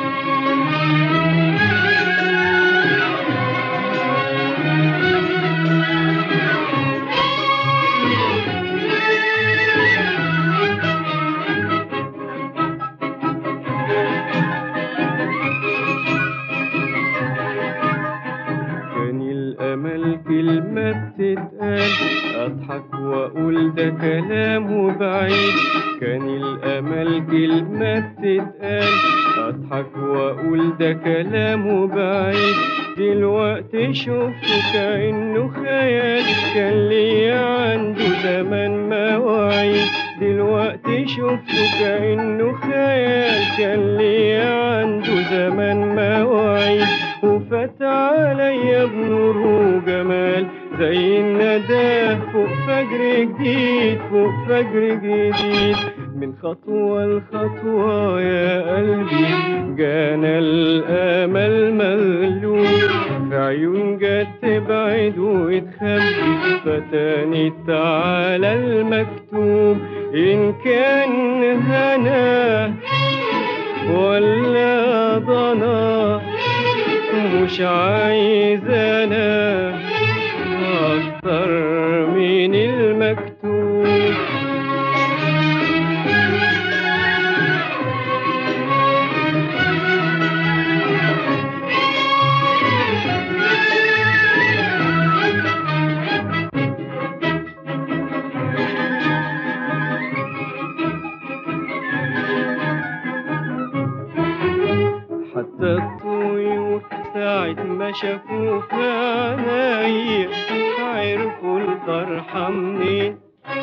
كان الأمل كلمة بتتقال أضحك وأقول ده كلامه بعيد كان الأمل كلمة بتتقال أضحك وأقول ده كلامه بعيد دلوقتي شفته كأنه خيال كان ليا عنده زمان مواعيد دلوقتي شفته كأنه خيال كان ليا عنده زمان مواعيد وفات عليا بنور وجمال زي الندى فوق فجر جديد فوق فجر جديد من خطوة لخطوة يا قلبي جانا الأمل مغلوب في عيون جت تبعد وتخبي فتانت على المكتوب إن كان هنا ولا ضنا مش عايز انا اكتر من المكتوب حتى الطيور ساعات ما شافوا في عينيا عرفوا الفرحة منين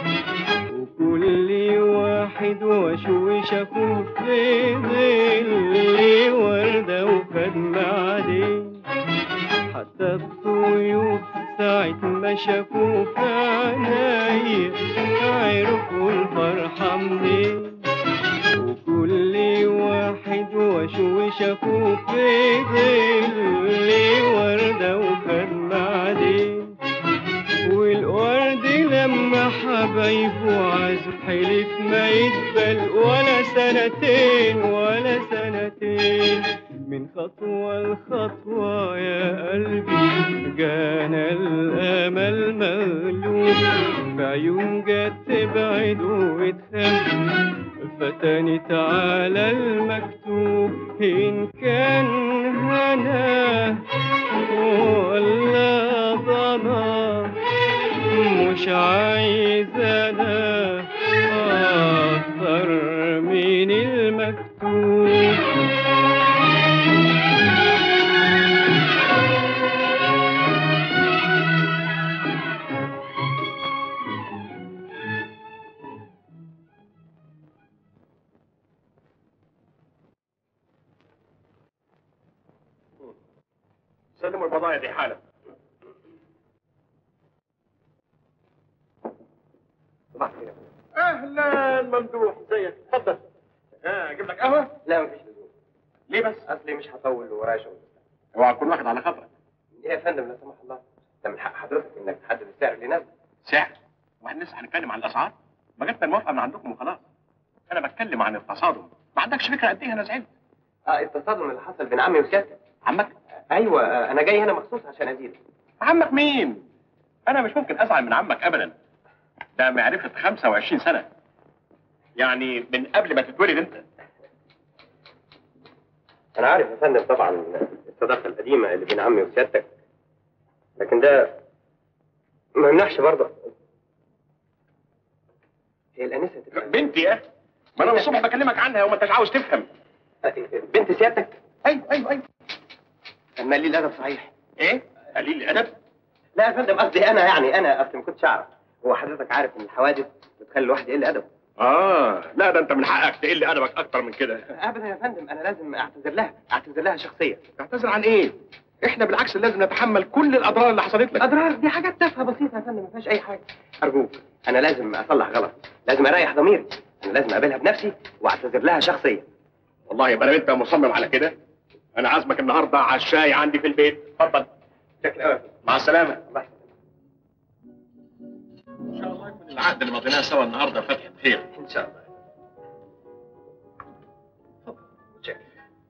وكل واحد وشوش شافوه في ظل وردة وخد عليه حتى الطيور ساعة ما شافوه في عينيا عرفوا الفرحة منين وكل واحد وشوش شافوه في ظل وردة وخد عليه والورد لما حبايبه عزف حلف ما يدبل ولا سنتين ولا سنتين من خطوة لخطوة يا قلبي جانا الأمل مغلوب بعيون جت تبعد وتخبي فتاني تعالى المكتوب إن كان هنا ولا ضنا مش عايز انا اكتر من المكتوب سلموا البضائع دي حالا صباح الخير اهلا ممدوح ازيك اتفضل اه اجيب لك قهوه لا مفيش لزوم ليه بس اصلي مش هطول ورايا شغل اوعى تكون واخد على خاطرك يا فندم لا سمح الله ده من حق حضرتك انك تحدد السعر اللي نازل سعر واحنا لسه هنتكلم عن الاسعار ما جبت الموافقه من عندكم وخلاص انا بتكلم عن التصادم ما عندكش فكره قد ايه انا زعلت اه التصادم اللي حصل بين عمي وسيادتك عمك ايوه آه، انا جاي هنا مخصوص عشان ازيدك عمك مين انا مش ممكن ازعل من عمك ابدا ده معرفه 25 سنه يعني من قبل ما تتولد انت انا عارف يا فندم طبعا الصداقه القديمه اللي بين عمي وسيادتك لكن ده ما يمنعش برضه هي الانسه تبقى بنتي يا أخي. ما انا من الصبح بكلمك عنها وما انتش عاوز تفهم بنت سيادتك ايوه ايوه ايوه اما قليل الادب صحيح ايه قليل الادب لا يا فندم قصدي انا يعني انا اصل ما كنتش اعرف هو حضرتك عارف ان الحوادث بتخلي الواحد يقل ادبه اه لا ده انت من حقك تقل ادبك اكتر من كده ابدا يا فندم انا لازم اعتذر لها اعتذر لها شخصيا تعتذر عن ايه احنا بالعكس لازم نتحمل كل الاضرار اللي حصلت لك اضرار دي حاجات تافهه بسيطه يا فندم ما فيهاش اي حاجه ارجوك انا لازم اصلح غلط لازم اريح ضميري انا لازم اقابلها بنفسي واعتذر لها شخصيا والله يبقى لو انت مصمم على كده انا عازمك النهارده على الشاي عندي في البيت اتفضل شكل قوي مع السلامه الله يسلمك. ان شاء الله يكون العقد اللي مضيناه سوا النهارده فتحه خير ان شاء الله شكرا.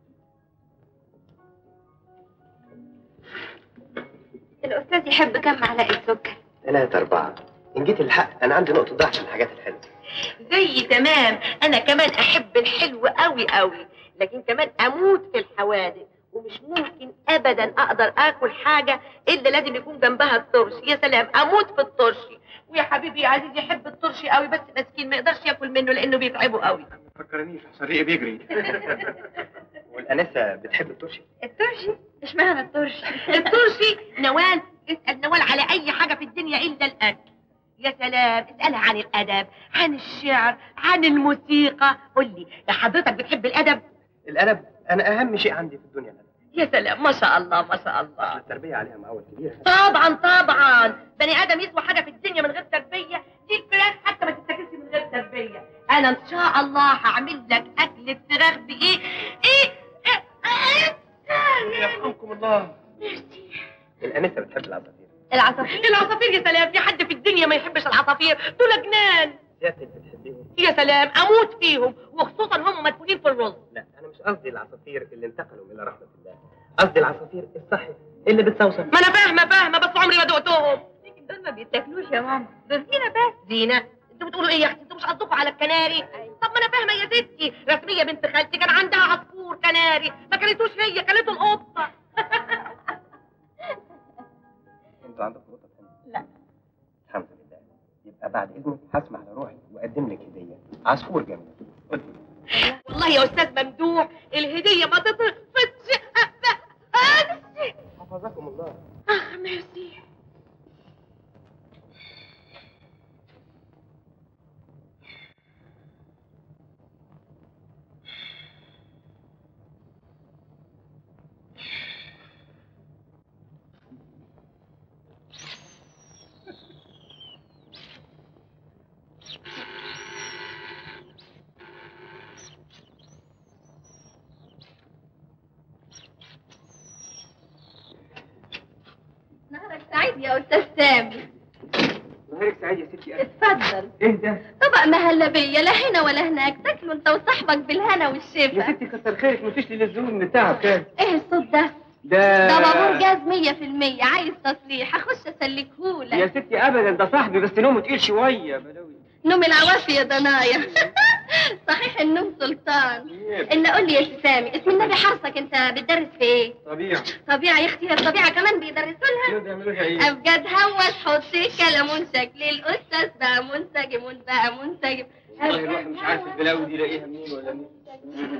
الأستاذ يحب كم معلقة سكر ثلاثة أربعة إن جيت الحق أنا عندي نقطة ضعف في الحاجات الحلوة زي تمام انا كمان احب الحلو قوي قوي لكن كمان اموت في الحوادث ومش ممكن ابدا اقدر اكل حاجه الا لازم يكون جنبها الترشي يا سلام اموت في الترشي ويا حبيبي يا عزيز يحب الترشي قوي بس مسكين ما يقدرش ياكل منه لانه بيتعبه قوي ما تفكرنيش احسن ريقي بيجري والأنسة بتحب الترشي الترشي اشمعنى الترشي الترشي نوال اسال نوال على اي حاجه في الدنيا الا الاكل يا سلام اسالها عن الادب عن الشعر عن الموسيقى قول لي يا حضرتك بتحب الادب الأدب أنا أهم شيء عندي في الدنيا الأدب يا سلام ما شاء الله ما شاء أصل الله التربية عليها معول كبير طبعا طبعا بني ادم يسوى حاجه في الدنيا من غير تربيه دي الفراخ حتى ما تتاكلش من غير تربيه انا ان شاء الله هعمل لك اكله فراخ بايه ايه, إيه؟ إيه؟ يرحمكم الله الأنسة بتحب العصافير العصافير العصافير يا سلام في حد في الدنيا ما يحبش العصافير دول جنان سيادتك بتحبيهم يا سلام اموت فيهم وخصوصا هم مدفونين في الرز لا أنا مش قصدي العصافير اللي انتقلوا إلى رحمة الله قصدي العصافير الصحي اللي بتصوصن ما انا فاهمه فاهمه بس عمري ما دقتهم لكن دول ما بيتاكلوش يا ماما دول زينة بس زينه انتوا بتقولوا ايه يا اختي انتوا مش قصدكم على الكناري طب ما انا فاهمه يا ستي رسميه بنت خالتي كان عندها عصفور كناري ما كلتوش هي كلته القطه أنتوا عندكم قطط هنا؟ لا. الحمد لله يبقى بعد إذنك هسمح لروحي وأقدم لك هدية عصفور جميل خدي والله يا استاذ ممدوح الهديه ما تطفتش حفظك سعيد يا استاذ سامي نهارك سعيد يا ستي اتفضل ايه ده؟ طبق مهلبية لا هنا ولا هناك تاكلوا انت وصاحبك بالهنا والشفا يا ستي كتر خيرك ما فيش لي للزوم من التعب كان ايه الصوت ده ده ده بابور جاز مية في المية عايز تصليح اخش اسلكهولك يا ستي ابدا ده صاحبي بس نومه تقيل شويه بلاوي نوم العوافي يا ضنايا صحيح النوم سلطان ان قول لي يا سي سامي اسم النبي حرصك انت بتدرس في ايه طبيعي طبيعه يا اختي هي الطبيعه كمان بيدرسوا لها شنو بيعملوا لها ايه؟ ابجد هوس حطي كلام شكل الاستاذ بقى منسجم بقى منسجم والله الواحد مش عارف البلاوي دي لاقيها منين ولا منين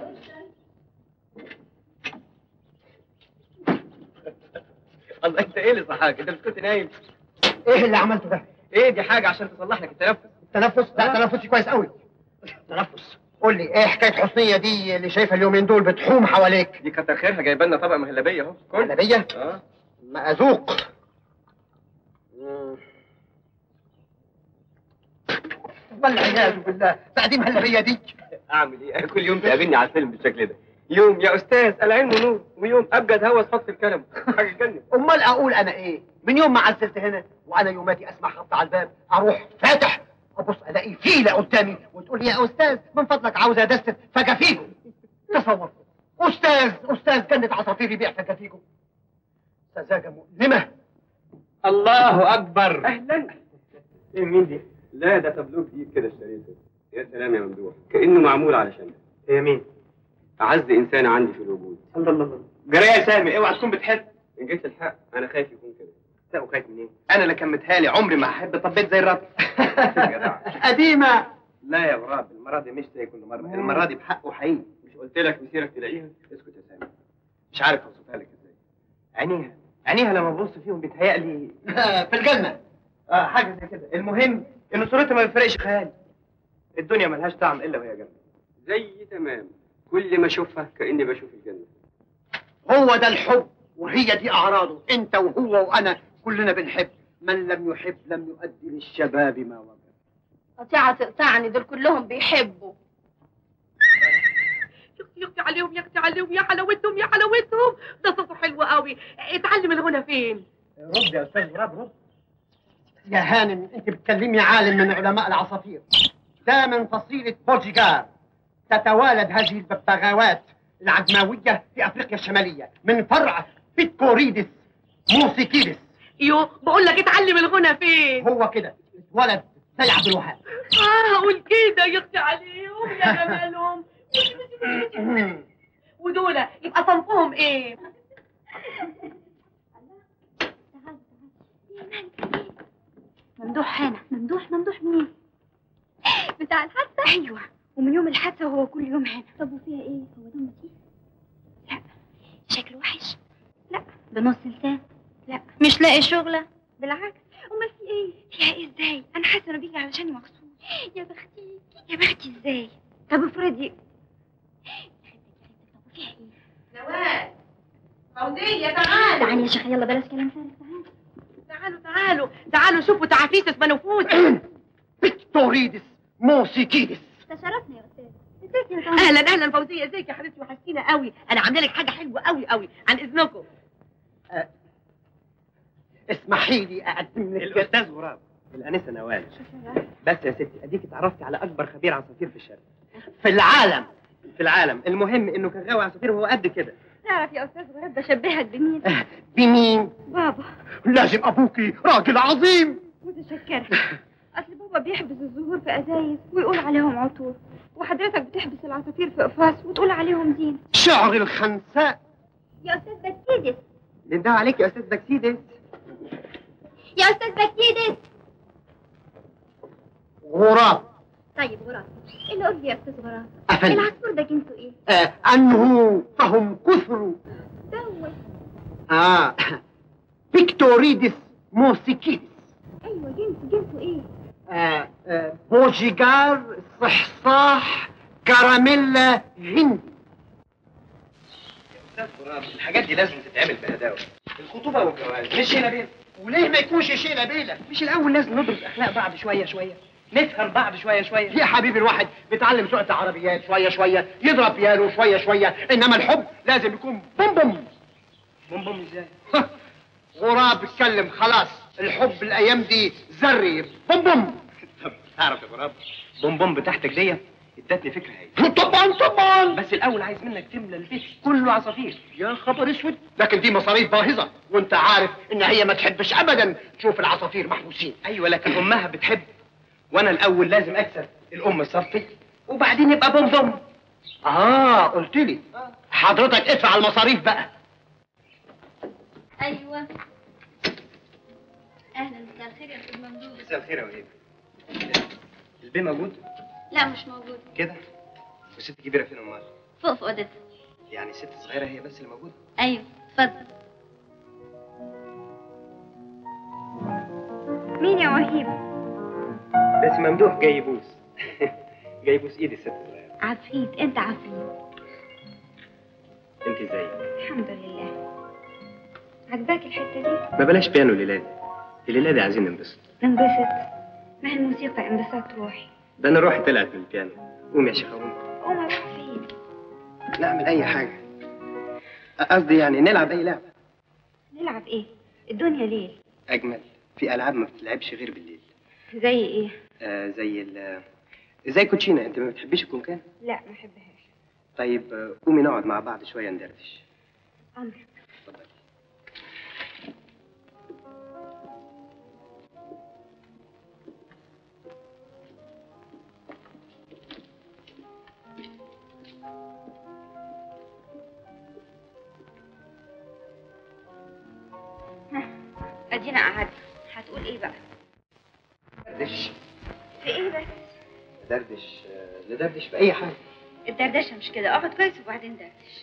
الله انت ايه اللي صحاك؟ انت مش كنت نايم؟ ايه اللي عملته ده؟ ايه دي حاجه عشان تصلح لك التنفس التنفس لا تنفسي كويس قوي تنفس قول لي ايه حكايه حسنيه دي اللي شايفها اليومين دول بتحوم حواليك دي كتر خيرها جايبه لنا طبق مهلبيه اهو كل مهلبيه اه ما اذوق والعياذ بالله بعدين مهلبيه دي اعمل ايه؟ كل يوم تقابلني على الفيلم بالشكل ده يوم يا استاذ العلم نور ويوم ابجد هوس حط الكلام حاجه تجنن امال اقول انا ايه من يوم ما عزلت هنا وانا يوماتي اسمع خبط على الباب اروح فاتح ابص الاقي فيله قدامي وتقول لي يا استاذ من فضلك عاوز ادست فجافيجو تصور استاذ استاذ كانت عصافير يبيع فجافيجو سذاجه مؤلمه الله اكبر اهلا ايه مين دي؟ لا ده تابلو جديد كده اشتريته يا سلام يا ممدوح كانه معمول علشان هي مين؟ اعز انسان عندي في الوجود الله الله الله جرى يا سامي اوعى تكون بتحب ان جيت الحق انا خايف يكون كده لا وخايف من ايه؟ انا اللي كان متهالي عمري ما احب طبيت زي الرب جدع قديمه لا يا غراب المره دي مش زي كل مره المره دي بحقه حقيقي مش قلت لك مسيرك تلاقيها اسكت يا سامي مش عارف اوصفها لك ازاي عينيها عينيها لما ببص فيهم بيتهيألي في الجنه اه حاجه زي كده المهم ان صورتها ما بيفرقش خيالي الدنيا ملهاش طعم الا وهي جنبي زي تمام كل ما اشوفها كاني بشوف الجنه هو ده الحب وهي دي اعراضه انت وهو وانا كلنا بنحب من لم يحب لم يؤدي للشباب ما وجب قطيعة تقطعني دول كلهم بيحبوا يقطع عليهم يقطع عليهم يا حلاوتهم يا حلاوتهم ده صوته حلو قوي اتعلم الغنى فين رد يا استاذ غراب رد يا هانم انت بتكلمي عالم من علماء العصافير ده من فصيلة بورجيجار تتوالد هذه الببغاوات العجماوية في افريقيا الشمالية من فرع بيتكوريدس موسيكيدس يو بقول لك اتعلم الغنى فين هو كده اتولد زي عبد الوهاب اه هقول كده يقطع عليهم يا جمالهم ودول يبقى صنفهم ايه ممدوح هنا ممدوح ممدوح مين؟ بتاع الحادثة؟ أيوة ومن يوم الحادثة وهو كل يوم هنا طب وفيها إيه؟ هو دمه تقيل؟ لا شكله وحش؟ لا بنص لسان؟ لا مش لاقي شغلة؟ بالعكس أمال في إيه؟ فيها إيه إزاي؟ أنا حاسة إنه بيجي علشاني مخصوص يا بختي يا بختي إزاي؟ طب افرضي طب وفيها إيه؟ نوال فوزية تعالوا تعالي يا شيخة يلا بلاش كلام فارغ تعالي تعالوا تعالوا تعالوا شوفوا تعافيس منفوس بيكتوريدس موسيكيدس تشرفنا يا أستاذ ازيك يا اهلا اهلا فوزيه ازيك يا حبيبتي وحشتينا قوي انا عامله لك حاجه حلوه قوي قوي عن اذنكم اسمحي لي اقدم لك الاستاذ غراب الانسه نوال بس يا ستي اديك اتعرفتي على اكبر خبير عصافير في الشارع في العالم في العالم المهم انه كان غاوي عصافير وهو قد كده تعرف يا أستاذ غراب بشبهك بمين؟ بمين بابا لازم ابوكي راجل عظيم متشكرة أصل بابا بيحبس الزهور في أزايز ويقول عليهم عطور وحضرتك بتحبس العصافير في قفاص وتقول عليهم زين شعر الخنساء يا أستاذ بكتيدس لله عليك يا استاذ بكسيدس يا أستاذ بكتيدس غراب طيب غراب اللي قول لي يا أستاذ غراب أفندم. العصفور ده جنسه إيه؟ آه انه فهم كثر دوت اه بيكتوريدس موسيكيدس أيوة جنسه جنسه إيه؟ آه آه بوجيجار صحصاح كراميلا هندي استاذ غراب الحاجات دي لازم تتعمل بهداوه الخطوبه والجواز مش هنا بين وليه ما يكونش شيء نبيله مش الاول لازم ندرس اخلاق بعض شويه شويه نفهم بعض شويه شويه يا حبيبي الواحد بيتعلم سواقة عربيات شوية شوية يضرب بيانو شوية شوية إنما الحب لازم يكون بوم بوم بوم بوم ازاي غراب اتكلم خلاص الحب الايام دي زري بوم بوم طب تعرف يا غراب بوم بوم بتاعتك دي ادتني فكره هي طبعا طبعا بس الاول عايز منك تملى البيت كله عصافير يا خبر اسود لكن دي مصاريف باهظه وانت عارف ان هي ما تحبش ابدا تشوف العصافير محبوسين ايوه لكن امها بتحب وانا الاول لازم اكسب الام الصفي وبعدين يبقى بوم بوم اه قلت لي حضرتك ادفع المصاريف بقى ايوه اهلا مساء الخير يا استاذ ممدوح مساء الخير يا وهيب البي موجود لا مش موجود كده والست الكبيره فين امال فوق في اوضتها يعني ست صغيره هي بس اللي موجوده ايوه اتفضل مين يا وهيب بس ممدوح جاي يبوس جاي يبوس ايد الست الصغيره عفريت انت عفريت انت ازاي الحمد لله عجباك الحته دي ما بلاش بيانو الليله دي الليله دي عايزين ننبسط انبسط ما هي الموسيقى انبساط روحي ده انا روحي طلعت من البيانو قوم يا شيخ قوم قوم اروح فين نعمل اي حاجه قصدي يعني نلعب اي لعبه نلعب ايه الدنيا ليل اجمل في العاب ما بتلعبش غير بالليل زي ايه آه زي ال زي كوتشينه انت ما بتحبيش الكونكان لا ما احبهاش طيب آه، قومي نقعد مع بعض شويه ندردش امرك ها، ادينا قعدنا هتقول ايه بقى ندردش في ايه بس ندردش آه، ندردش في اي حاجه الدردشه مش كده اقعد كويس وبعدين دردش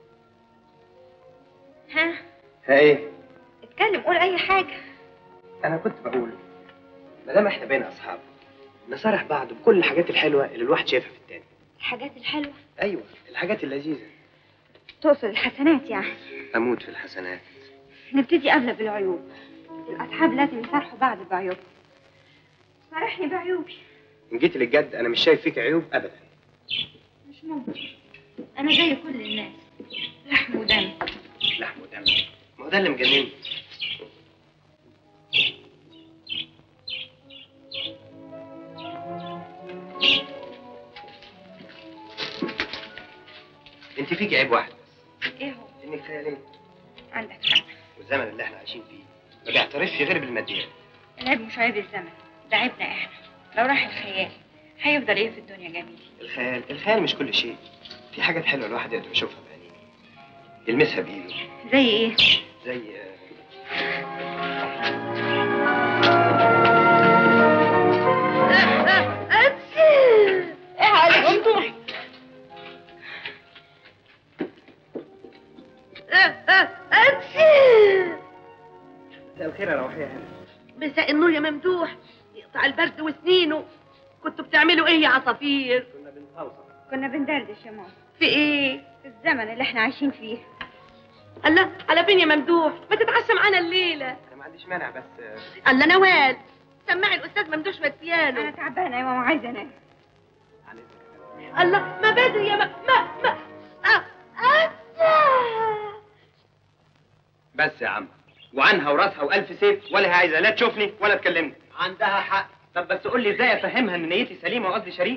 ها ها ايه اتكلم قول اي حاجه انا كنت بقول ما دام احنا بين اصحاب نصارح بعض بكل الحاجات الحلوه اللي الواحد شايفها في التاني الحاجات الحلوه ايوه الحاجات اللذيذه تقصد الحسنات يعني اموت في الحسنات نبتدي قبل بالعيوب الاصحاب لازم يصارحوا بعض بعيوب صارحني بعيوبي ان جيت للجد انا مش شايف فيك عيوب ابدا مش ممكن انا زي كل الناس لحم ودم لحم ودم ما هو ده اللي مجنني انت فيك عيب واحد ايه هو انك خياليه عندك حق والزمن اللي احنا عايشين فيه ما بيعترفش غير بالماديات العيب مش عيب الزمن ده عيبنا احنا لو راح الخيال هيفضل ايه في الدنيا جميل الخيال الخيال مش كل شيء في حاجات حلوه الواحد يقدر يشوفها بعينيه يلمسها بايده زي ايه زي ايه عليك ممدوح مساء الخير يا روحيه هنا مساء النور يا ممدوح يقطع البرد وسنينه كنتوا بتعملوا ايه يا عصافير كنا بنتوصل كنا بندردش يا ماما في ايه في الزمن اللي احنا عايشين فيه الله على فين يا ممدوح ما تتعشى معانا الليله انا ما عنديش مانع بس الله نوال سمعي الاستاذ ممدوح شويه بيانو انا تعبانه يا ماما عايزه انام عن إذنك. الله ما بدري يا ما ما, ما. آه. آه. بس يا عم وعنها وراسها والف سيف ولا هي عايزه لا تشوفني ولا تكلمني عندها حق طب بس قول لي ازاي افهمها ان نيتي سليمه وقصدي شريف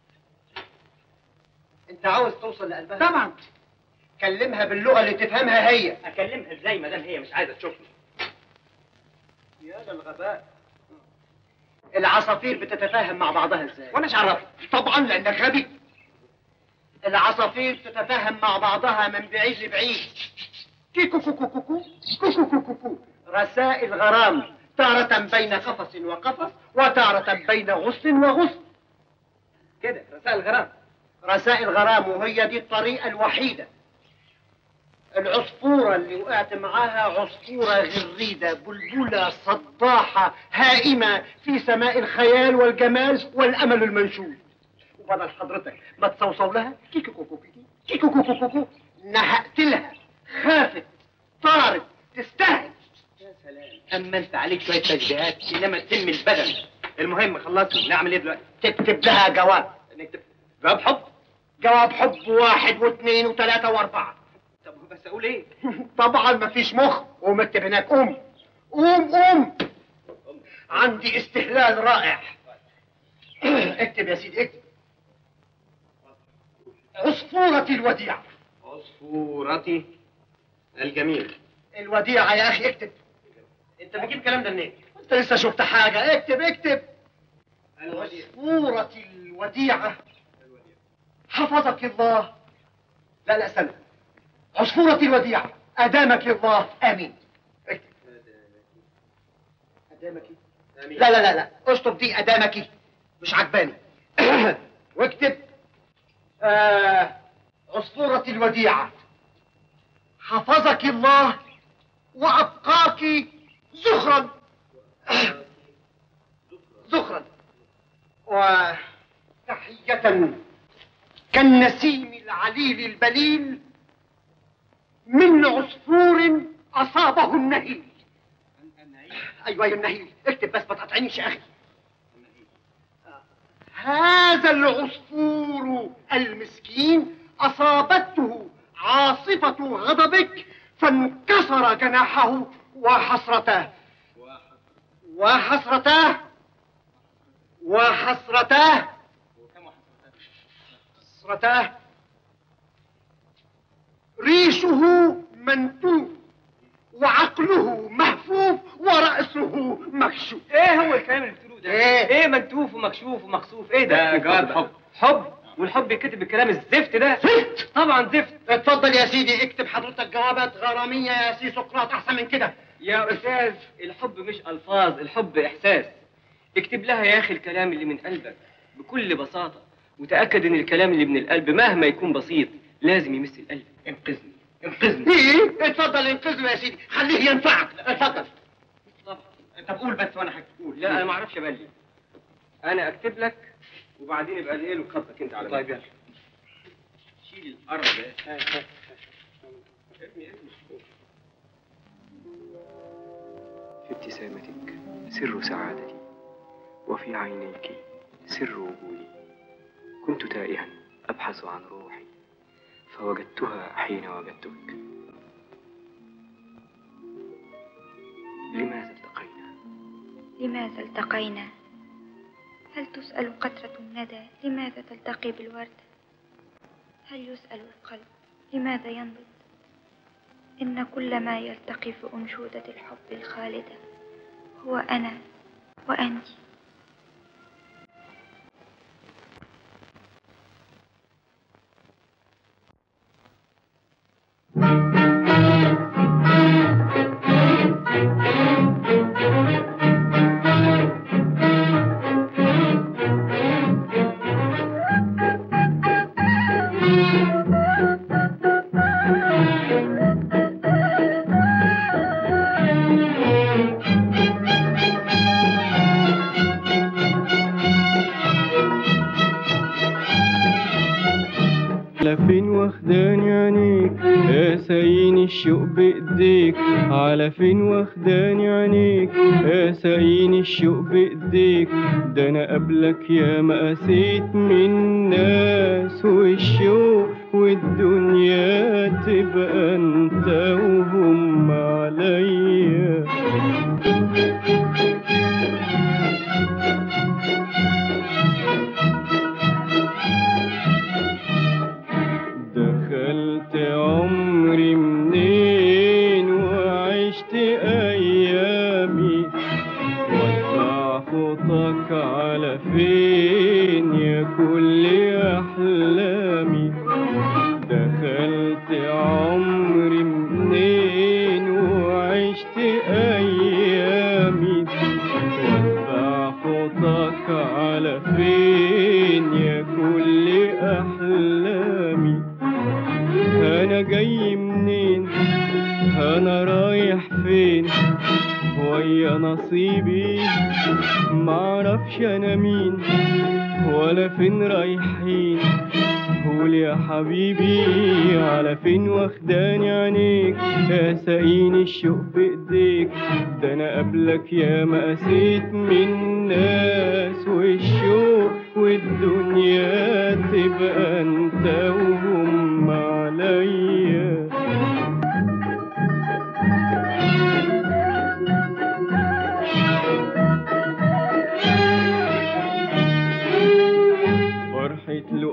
انت عاوز توصل لقلبها طبعا كلمها باللغه اللي تفهمها هي اكلمها ازاي ما دام هي مش عايزه تشوفني يا ده الغباء العصافير بتتفاهم مع بعضها ازاي وانا ايش عرفت طبعا لانك غبي العصافير تتفاهم مع بعضها من بعيد لبعيد كيكو كوكو كوكو كوكو كوكو كوكو رسائل غرام تارة بين قفص وقفص وتارة بين غصن وغصن كده رسائل غرام رسائل غرام وهي دي الطريقة الوحيدة العصفورة اللي وقعت معاها عصفورة غريدة بلبلة صداحة هائمة في سماء الخيال والجمال والأمل المنشود وبدل حضرتك ما تصوصو لها كيكو كوكو كيكي كيكو كوكو كوكو نهقت لها خافت طارت تستاهل يا سلام اما انت عليك شويه تشبيهات انما تتم البدن المهم خلصنا نعمل ايه دلوقتي تكتب لها جواب نكتب جواب حب جواب حب واحد واثنين وثلاثة وأربعة طب بس اقول ايه طبعا مفيش مخ قوم اكتب هناك قوم قوم قوم عندي استهلال رائع اكتب يا سيدي اكتب عصفورة الوديعة عصفورتي الجميل الوديعة يا أخي اكتب انت بتجيب الكلام ده منين أنت لسه شفت حاجة اكتب اكتب عصفورة الوديعة حفظك الله لا لا استنى عصفورة الوديعة أدامك الله آمين اكتب أدامك لا لا لا لا اشطب دي أدامك مش عجباني واكتب آه عصفورة الوديعة حفظك الله وأبقاك زخرا زخرا وتحية كالنسيم العليل البليل من عصفور أصابه النهيل أيوة أيوة النهيل اكتب بس ما تقطعنيش يا أخي هذا العصفور المسكين أصابته عاصفة غضبك فانكسر جناحه وحسرتاه وحسرتاه وحسرتاه حسرتاه ريشه منتوف وعقله مهفوف ورأسه مكشوف ايه هو الكلام اللي بتقولوه ده؟ إيه؟ ايه منتوف ومكشوف ومخسوف ايه ده؟ ده جواب حب. حب والحب يكتب الكلام الزفت ده زفت طبعا زفت اتفضل يا سيدي اكتب حضرتك جوابات غرامية يا سي سقراط أحسن من كده يا استاذ الحب مش الفاظ الحب احساس اكتب لها يا اخي الكلام اللي من قلبك بكل بساطه وتاكد ان الكلام اللي من القلب مهما يكون بسيط لازم يمس القلب انقذني انقذني ايه اتفضل انقذه يا سيدي خليه ينفعك اتفضل طبعا طب قول بس وانا هقول لا انا ما اعرفش ابلي انا اكتب لك وبعدين يبقى الايه له خطك انت على طيب يلا شيل الارض ده ارمي ارمي في ابتسامتك سر سعادتي وفي عينيك سر وجودي كنت تائها ابحث عن روحي فوجدتها حين وجدتك لماذا التقينا لماذا التقينا هل تسأل قطرة الندى لماذا تلتقي بالورد هل يسأل القلب لماذا ينبض إن كل ما يلتقي في أنشودة الحب الخالدة هو أنا وأنت على فين واخداني عينيك قاسيني الشوق بايديك على فين واخداني عينيك قاسيني الشوق بايديك ده انا قبلك يا ما قاسيت من ناس والشوق والدنيا تبقى انت وهم عليا دخلت عمري منين وعشت ايامي وادفع خطك على فين يا كل احلامي دخلت عمري منين وعشت ايامي وادفع خطك على فين يا كل احلامي انا جاي منين انا رايح فين ويا نصيبي معرفش انا مين ولا فين رايحين قول يا حبيبي على فين واخداني عينيك يا ساقيني الشوق بايديك ده انا قبلك يا ما قسيت من ناس والشوق والدنيا تبقى انت وهم عليا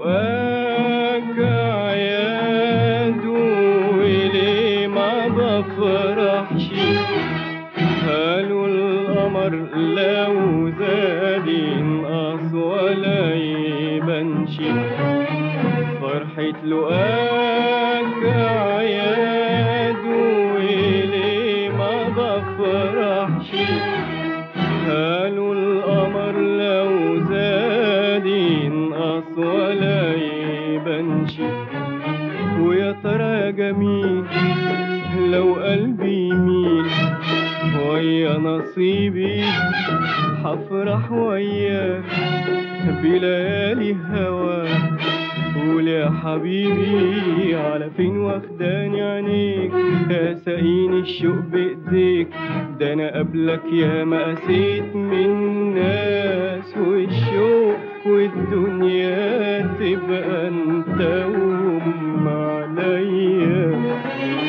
لقاك عياد وليه ما بفرحش قالوا القمر لو زاد ينقص ولا يبانش فرحة لقاك عياد وليه ما بفرحش قالوا القمر لو زاد ينقص ولا يبانش ويا ترى يا جميل لو قلبي يميل ويا نصيبي حفرح وياك بليالي هواك قول يا حبيبي على فين واخداني عينيك يا سقيني الشوق بايديك ده انا قبلك يا ما قسيت من ناس والشوق والدنيا تبقى انت وهم عليا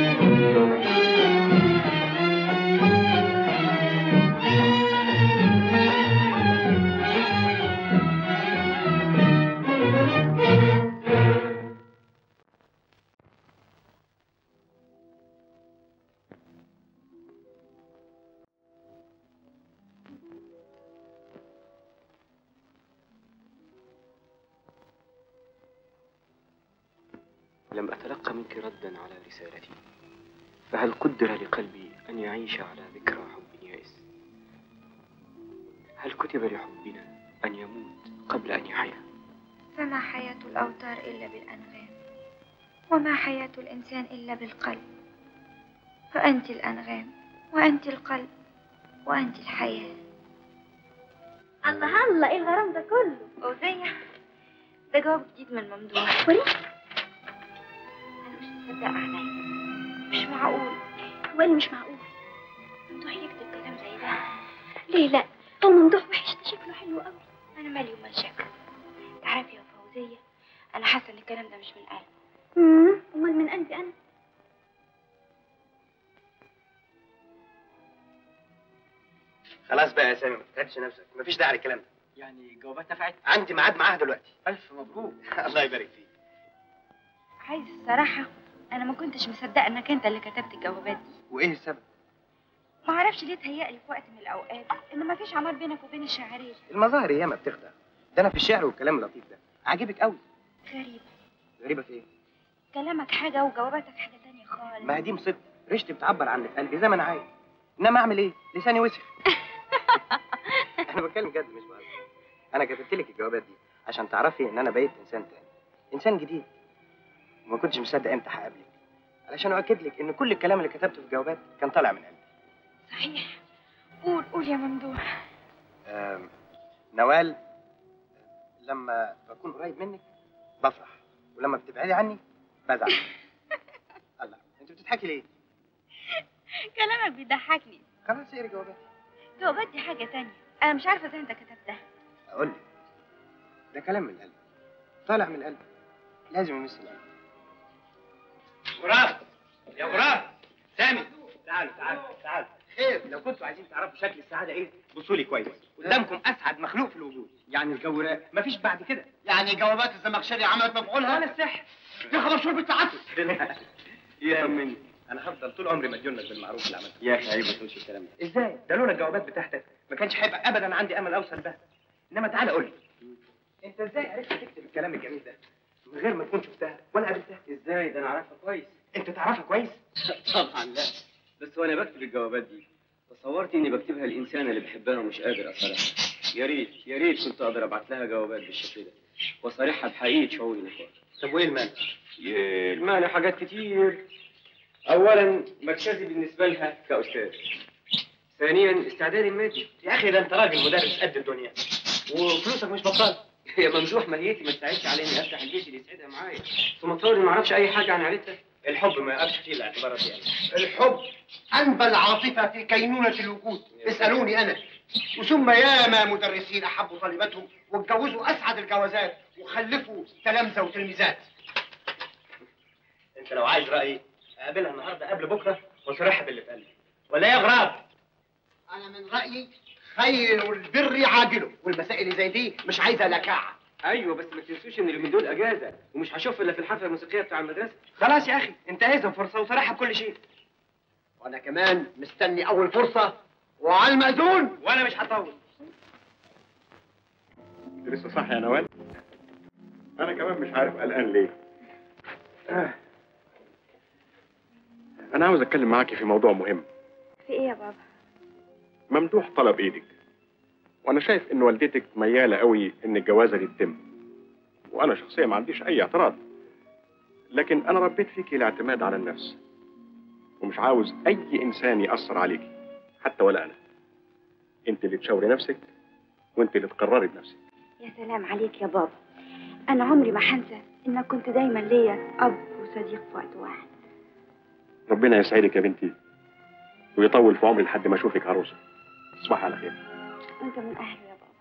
لم أتلقى منك ردا على رسالتي فهل قدر لقلبي أن يعيش على ذكرى حب يائس هل كتب لحبنا أن يموت قبل أن يحيا فما حياة الأوتار إلا بالأنغام وما حياة الإنسان إلا بالقلب فأنت الأنغام وأنت القلب وأنت الحياة الله الله ايه الغرام ده كله فوزية ده جواب جديد من ممدوح وريني أنا مش مصدقة عليا مش معقول هو اللي مش معقول ممدوح يكتب كلام زي ده ليه لا هو ممدوح وحش ده شكله حلو قوي أنا مالي ومال شكله تعرفي يا فوزية أنا حاسة إن الكلام ده مش من قلبي امم امال من قلبي انا خلاص بقى يا سامي ما تتعبش نفسك مفيش داعي للكلام ده يعني الجوابات نفعت عندي ميعاد معاها دلوقتي ألف مبروك الله يبارك فيك عايز الصراحة أنا ما كنتش مصدقة إنك أنت اللي كتبت الجوابات دي وايه السبب ما اعرفش ليه تهيألي في وقت من الأوقات إن ما فيش عمار بينك وبين الشاعرية المظاهر ياما بتخدع ده انا في الشعر والكلام اللطيف ده عاجبك قوي غريبة غريبه في ايه كلامك حاجة وجواباتك حاجة تانية خالص ما هي دي مصيبتي ريشتي بتعبر عن اللي في قلبي زي ما انا عايز انما اعمل ايه لساني وسخ انا بتكلم جد مش بهزر انا كتبت لك الجوابات دي عشان تعرفي ان انا بقيت انسان تاني انسان جديد وما كنتش مصدق امتى هقابلك علشان اؤكد لك ان كل الكلام اللي كتبته في الجوابات كان طالع من قلبي صحيح قول قول يا ممدوح آم، نوال لما بكون قريب منك بفرح ولما بتبعدي عني بزعل الله انت بتضحكي ليه؟ كلامك بيضحكني خلاص اقري جواباتي جوابات دي حاجة تانية أنا مش عارفة ازاي أنت كتبتها اقول لك ده كلام من القلب طالع من القلب لازم يمس القلب غراب يا غراب سامي تعالوا تعالوا تعالوا خير لو كنتوا عايزين تعرفوا شكل السعاده ايه بصوا لي كويس قدامكم اسعد مخلوق في الوجود يعني الجو رايق مفيش بعد كده يعني جوابات الزمخشري عملت مفعولها ولا السحر يا خبر شرب التعسف يطمني انا هفضل طول عمري مديون لك بالمعروف اللي عملته يا أخي عيب ما تقولش الكلام ده ازاي ده لولا الجوابات بتاعتك ما كانش هيبقى ابدا عندي امل اوصل ده انما تعالى قول لي انت ازاي عرفت تكتب الكلام الجميل ده من غير ما تكون شفتها ولا قابلتها إزاي ده أنا عارفها كويس انت تعرفها كويس طبعا لا بس وانا بكتب الجوابات دي تصورت اني بكتبها الانسانه اللي بحبها ومش قادر اصارحها يا ريت يا ريت كنت اقدر ابعت لها جوابات بالشكل ده واصارحها بحقيقه شعوري نحوها طب وايه المانع يا المعنى حاجات كتير اولا مركزي بالنسبه لها كاستاذ ثانيا استعدادي المادي يا اخي ده انت راجل مدرس قد الدنيا وفلوسك مش بطال يا ممدوح ماهيتي ما تساعدش على اني افتح الجيش اللي يسعدها معايا ثم تصور اني ما اعرفش اي حاجه عن عيلتها الحب ما يقفش فيه الاعتبارات يعني الحب أنبى العاطفة في كينونة الوجود اسألوني أنا وثم ياما مدرسين أحبوا طالباتهم واتجوزوا أسعد الجوازات وخلفوا تلامذة وتلميذات انت لو عايز رايي اقابلها النهارده قبل بكره وصرحها باللي في قلبي ولا ايه يا غراب أنا من رأيي خير البر عاجله والمسائل اللي زي دي مش عايزة لكاعة ايوه بس ما تنسوش ان اليومين دول اجازه ومش هشوف الا في الحفله الموسيقيه بتاع المدرسه خلاص يا اخي انتهزها فرصه وصرحها بكل شيء وانا كمان مستني اول فرصه وعلى المأذون وانا مش هطول انت لسه صح يا نوال انا كمان مش عارف قلقان ليه آه. انا عاوز اتكلم معاكي في موضوع مهم في ايه يا بابا ممدوح طلب ايدك وانا شايف ان والدتك مياله قوي ان الجوازه دي تتم وانا شخصيا ما عنديش اي اعتراض لكن انا ربيت فيكي الاعتماد على النفس ومش عاوز اي انسان ياثر عليكي حتى ولا انا انت اللي تشاوري نفسك وانت اللي تقرري بنفسك يا سلام عليك يا بابا انا عمري ما هنسى انك كنت دايما ليا اب وصديق في وقت واحد ربنا يسعدك يا بنتي ويطول في عمري لحد ما اشوفك عروسه تصبحي على خير انت من اهله يا بابا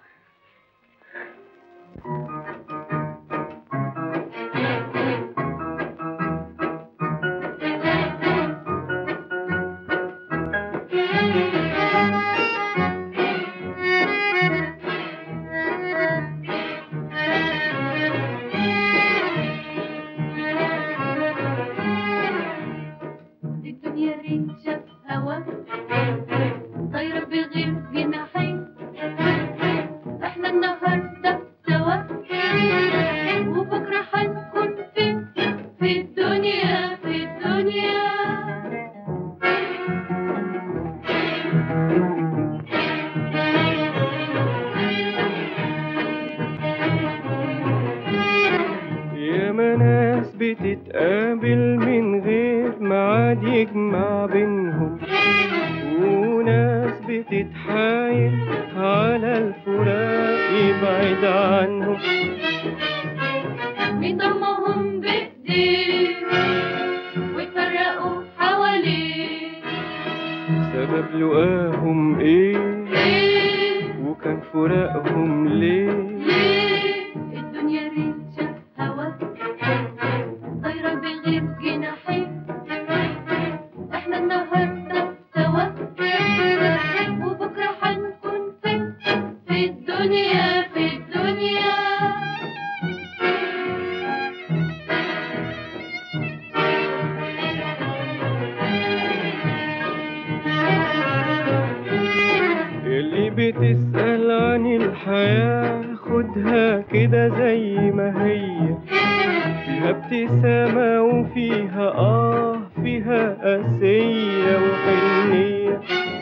الدنيا ريشة هوا طايرة بغير جناحين احنا النهاردة سوا وبكرة هنكون فين في الدنيا في الدنيا يا ناس بتتقابل من غير ميعاد يجمع بينهم وناس بتتحايل على الفراق يبعد عنهم مين ضمهم بإيديه ويفرقوا حواليه سبب لقاهم ايه ليه وكان فراقهم ليه ليه الدنيا ريشة هوا طايرة بغير جناحين احنا النهاردة سوا وبكرة هنكون فين في الدنيا في الدنيا اللي بتسأل عن الحياة خدها كده زي ما هي فيها ابتسامة وفيها آه فيها قاسية وحنية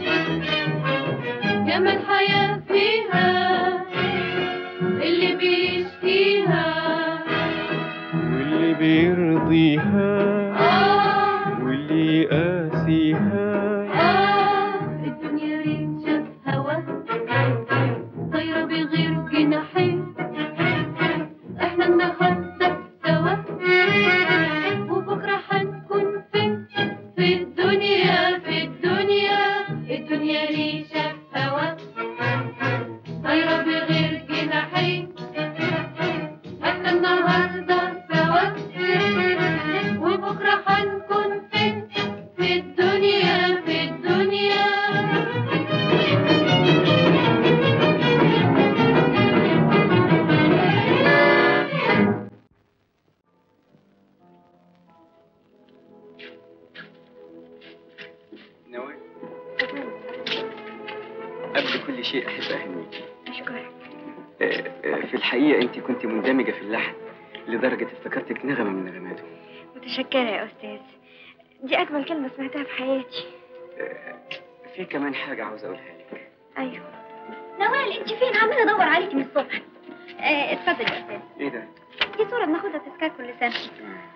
جمال الحياة فيها اللي بيشكيها واللي بيرضيها آه واللي يقاسيها آه الدنيا ريشة هوا طايرة بغير جناحين احنا النهاردة سوا وبكرة هنكون فين في الدنيا في الدنيا الدنيا ريشة هوا طايرة بغير جناحين احنا النهاردة سوا وبكرة هنكون فين في الدنيا في الدنيا نوال قبل كل شيء احب اهنيك اشكرك آه، آه، في الحقيقه انت كنت مندمجه في اللحن لدرجه افتكرتك نغمه من نغماته متشكرة يا أستاذ دي أجمل كلمة سمعتها في حياتي آه، في كمان حاجه عاوز اقولها لك أيوه نوال انت فين عمالة ادور عليكي من الصبح آه اتفضل يا استاذ ايه ده دي صورة بناخدها تذكار كل سنة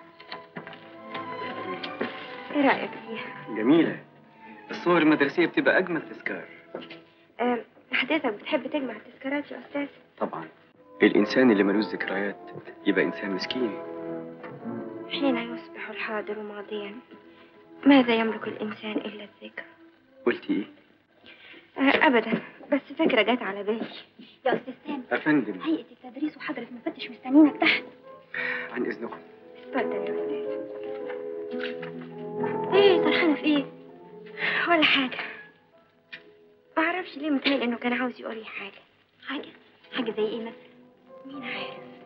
إيه رأيك فيها؟ جميله الصور المدرسيه بتبقى اجمل تذكار آه، حضرتك بتحب تجمع التذكارات يا أستاذ؟ طبعا الانسان اللي ملوش ذكريات يبقى انسان مسكين حين يصبح الحاضر ماضيا ماذا يملك الإنسان إلا الذكر؟ قلتي ايه آه، أبدا بس فكرة جت على بالي يا استاذ سامي افندم هيئة التدريس وحضرة مفتش مستنينك تحت عن اذنكم اتفضل يا أستاذ إيه سرحانة في إيه؟ ولا حاجة معرفش ليه متهيألي إنه كان عاوز يقول لي حاجة حاجة حاجة زي ايه مثلا مين عارف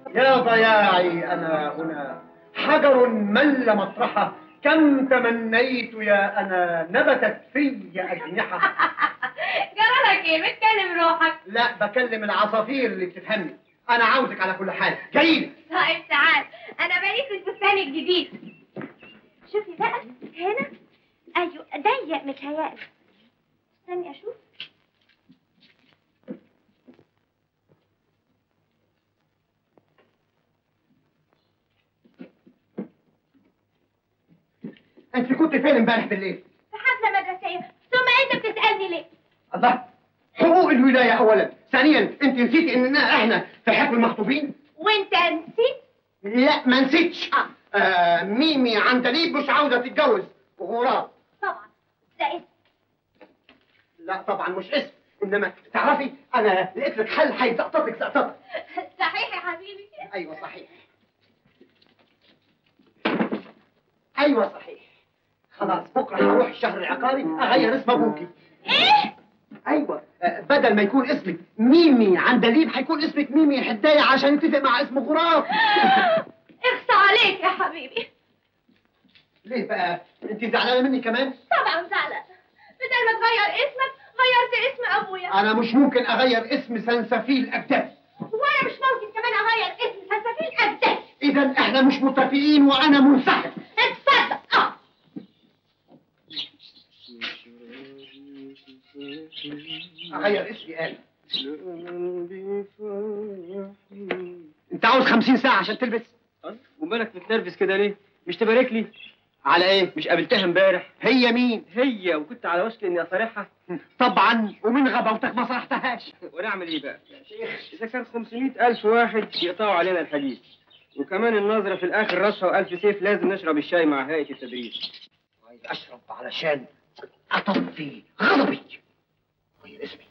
يا ضياعي أنا هنا حجر مل مطرحه كم تمنيت يا أنا نبتت في أجنحة جرالك ايه بتكلم روحك لا بكلم العصافير اللي بتفهمني أنا عاوزك على كل حال جايلك طيب تعال انا بنيت البستان الجديد شوفي بقى هنا ايوه ضيق متهيألي استني اشوف أنت كنت فين امبارح بالليل؟ في حفله مدرسيه ثم انت بتسالني ليه الله حقوق الولاية أولا ثانيا أنت نسيتي إننا إحنا في حفل المخطوبين وانت نسيت لا ما نسيتش آه ميمي عندليب مش عاوزة تتجوز وغراب طبعا ده اسم لا طبعا مش اسم انما تعرفي انا لقيت لك حل هيزقططك زقططه صحيح يا حبيبي ايوه صحيح ايوه صحيح خلاص بكره هروح الشهر العقاري اغير اسم ابوكي ايه ايوه آه، بدل ما يكون اسمك ميمي عندليب هيكون اسمك ميمي حدايه عشان يتفق مع اسم غراب اخصى عليك يا حبيبي ليه بقى انت زعلانه مني كمان طبعا زعلان بدل ما تغير اسمك غيرت اسم ابويا انا مش ممكن اغير اسم سنسفيل ابدال وانا مش ممكن كمان اغير اسم سلسفيل ابدا اذا احنا مش متفقين وانا منسحب اتفضل اه اغير اسمي قال انت عاوز خمسين ساعة عشان تلبس ومالك متنرفز كده ليه؟ مش تبارك لي؟ على ايه؟ مش قابلتها امبارح هي مين؟ هي وكنت على وشك اني اصارحها طبعا ومن غباوتك ما صرحتهاش ونعمل ايه بقى؟ اذا كان 500 الف واحد يقطعوا علينا الحديد وكمان النظرة في الاخر رشها والف سيف لازم نشرب الشاي مع هيئة التدريس عايز اشرب علشان اطفي غضبي غير اسمي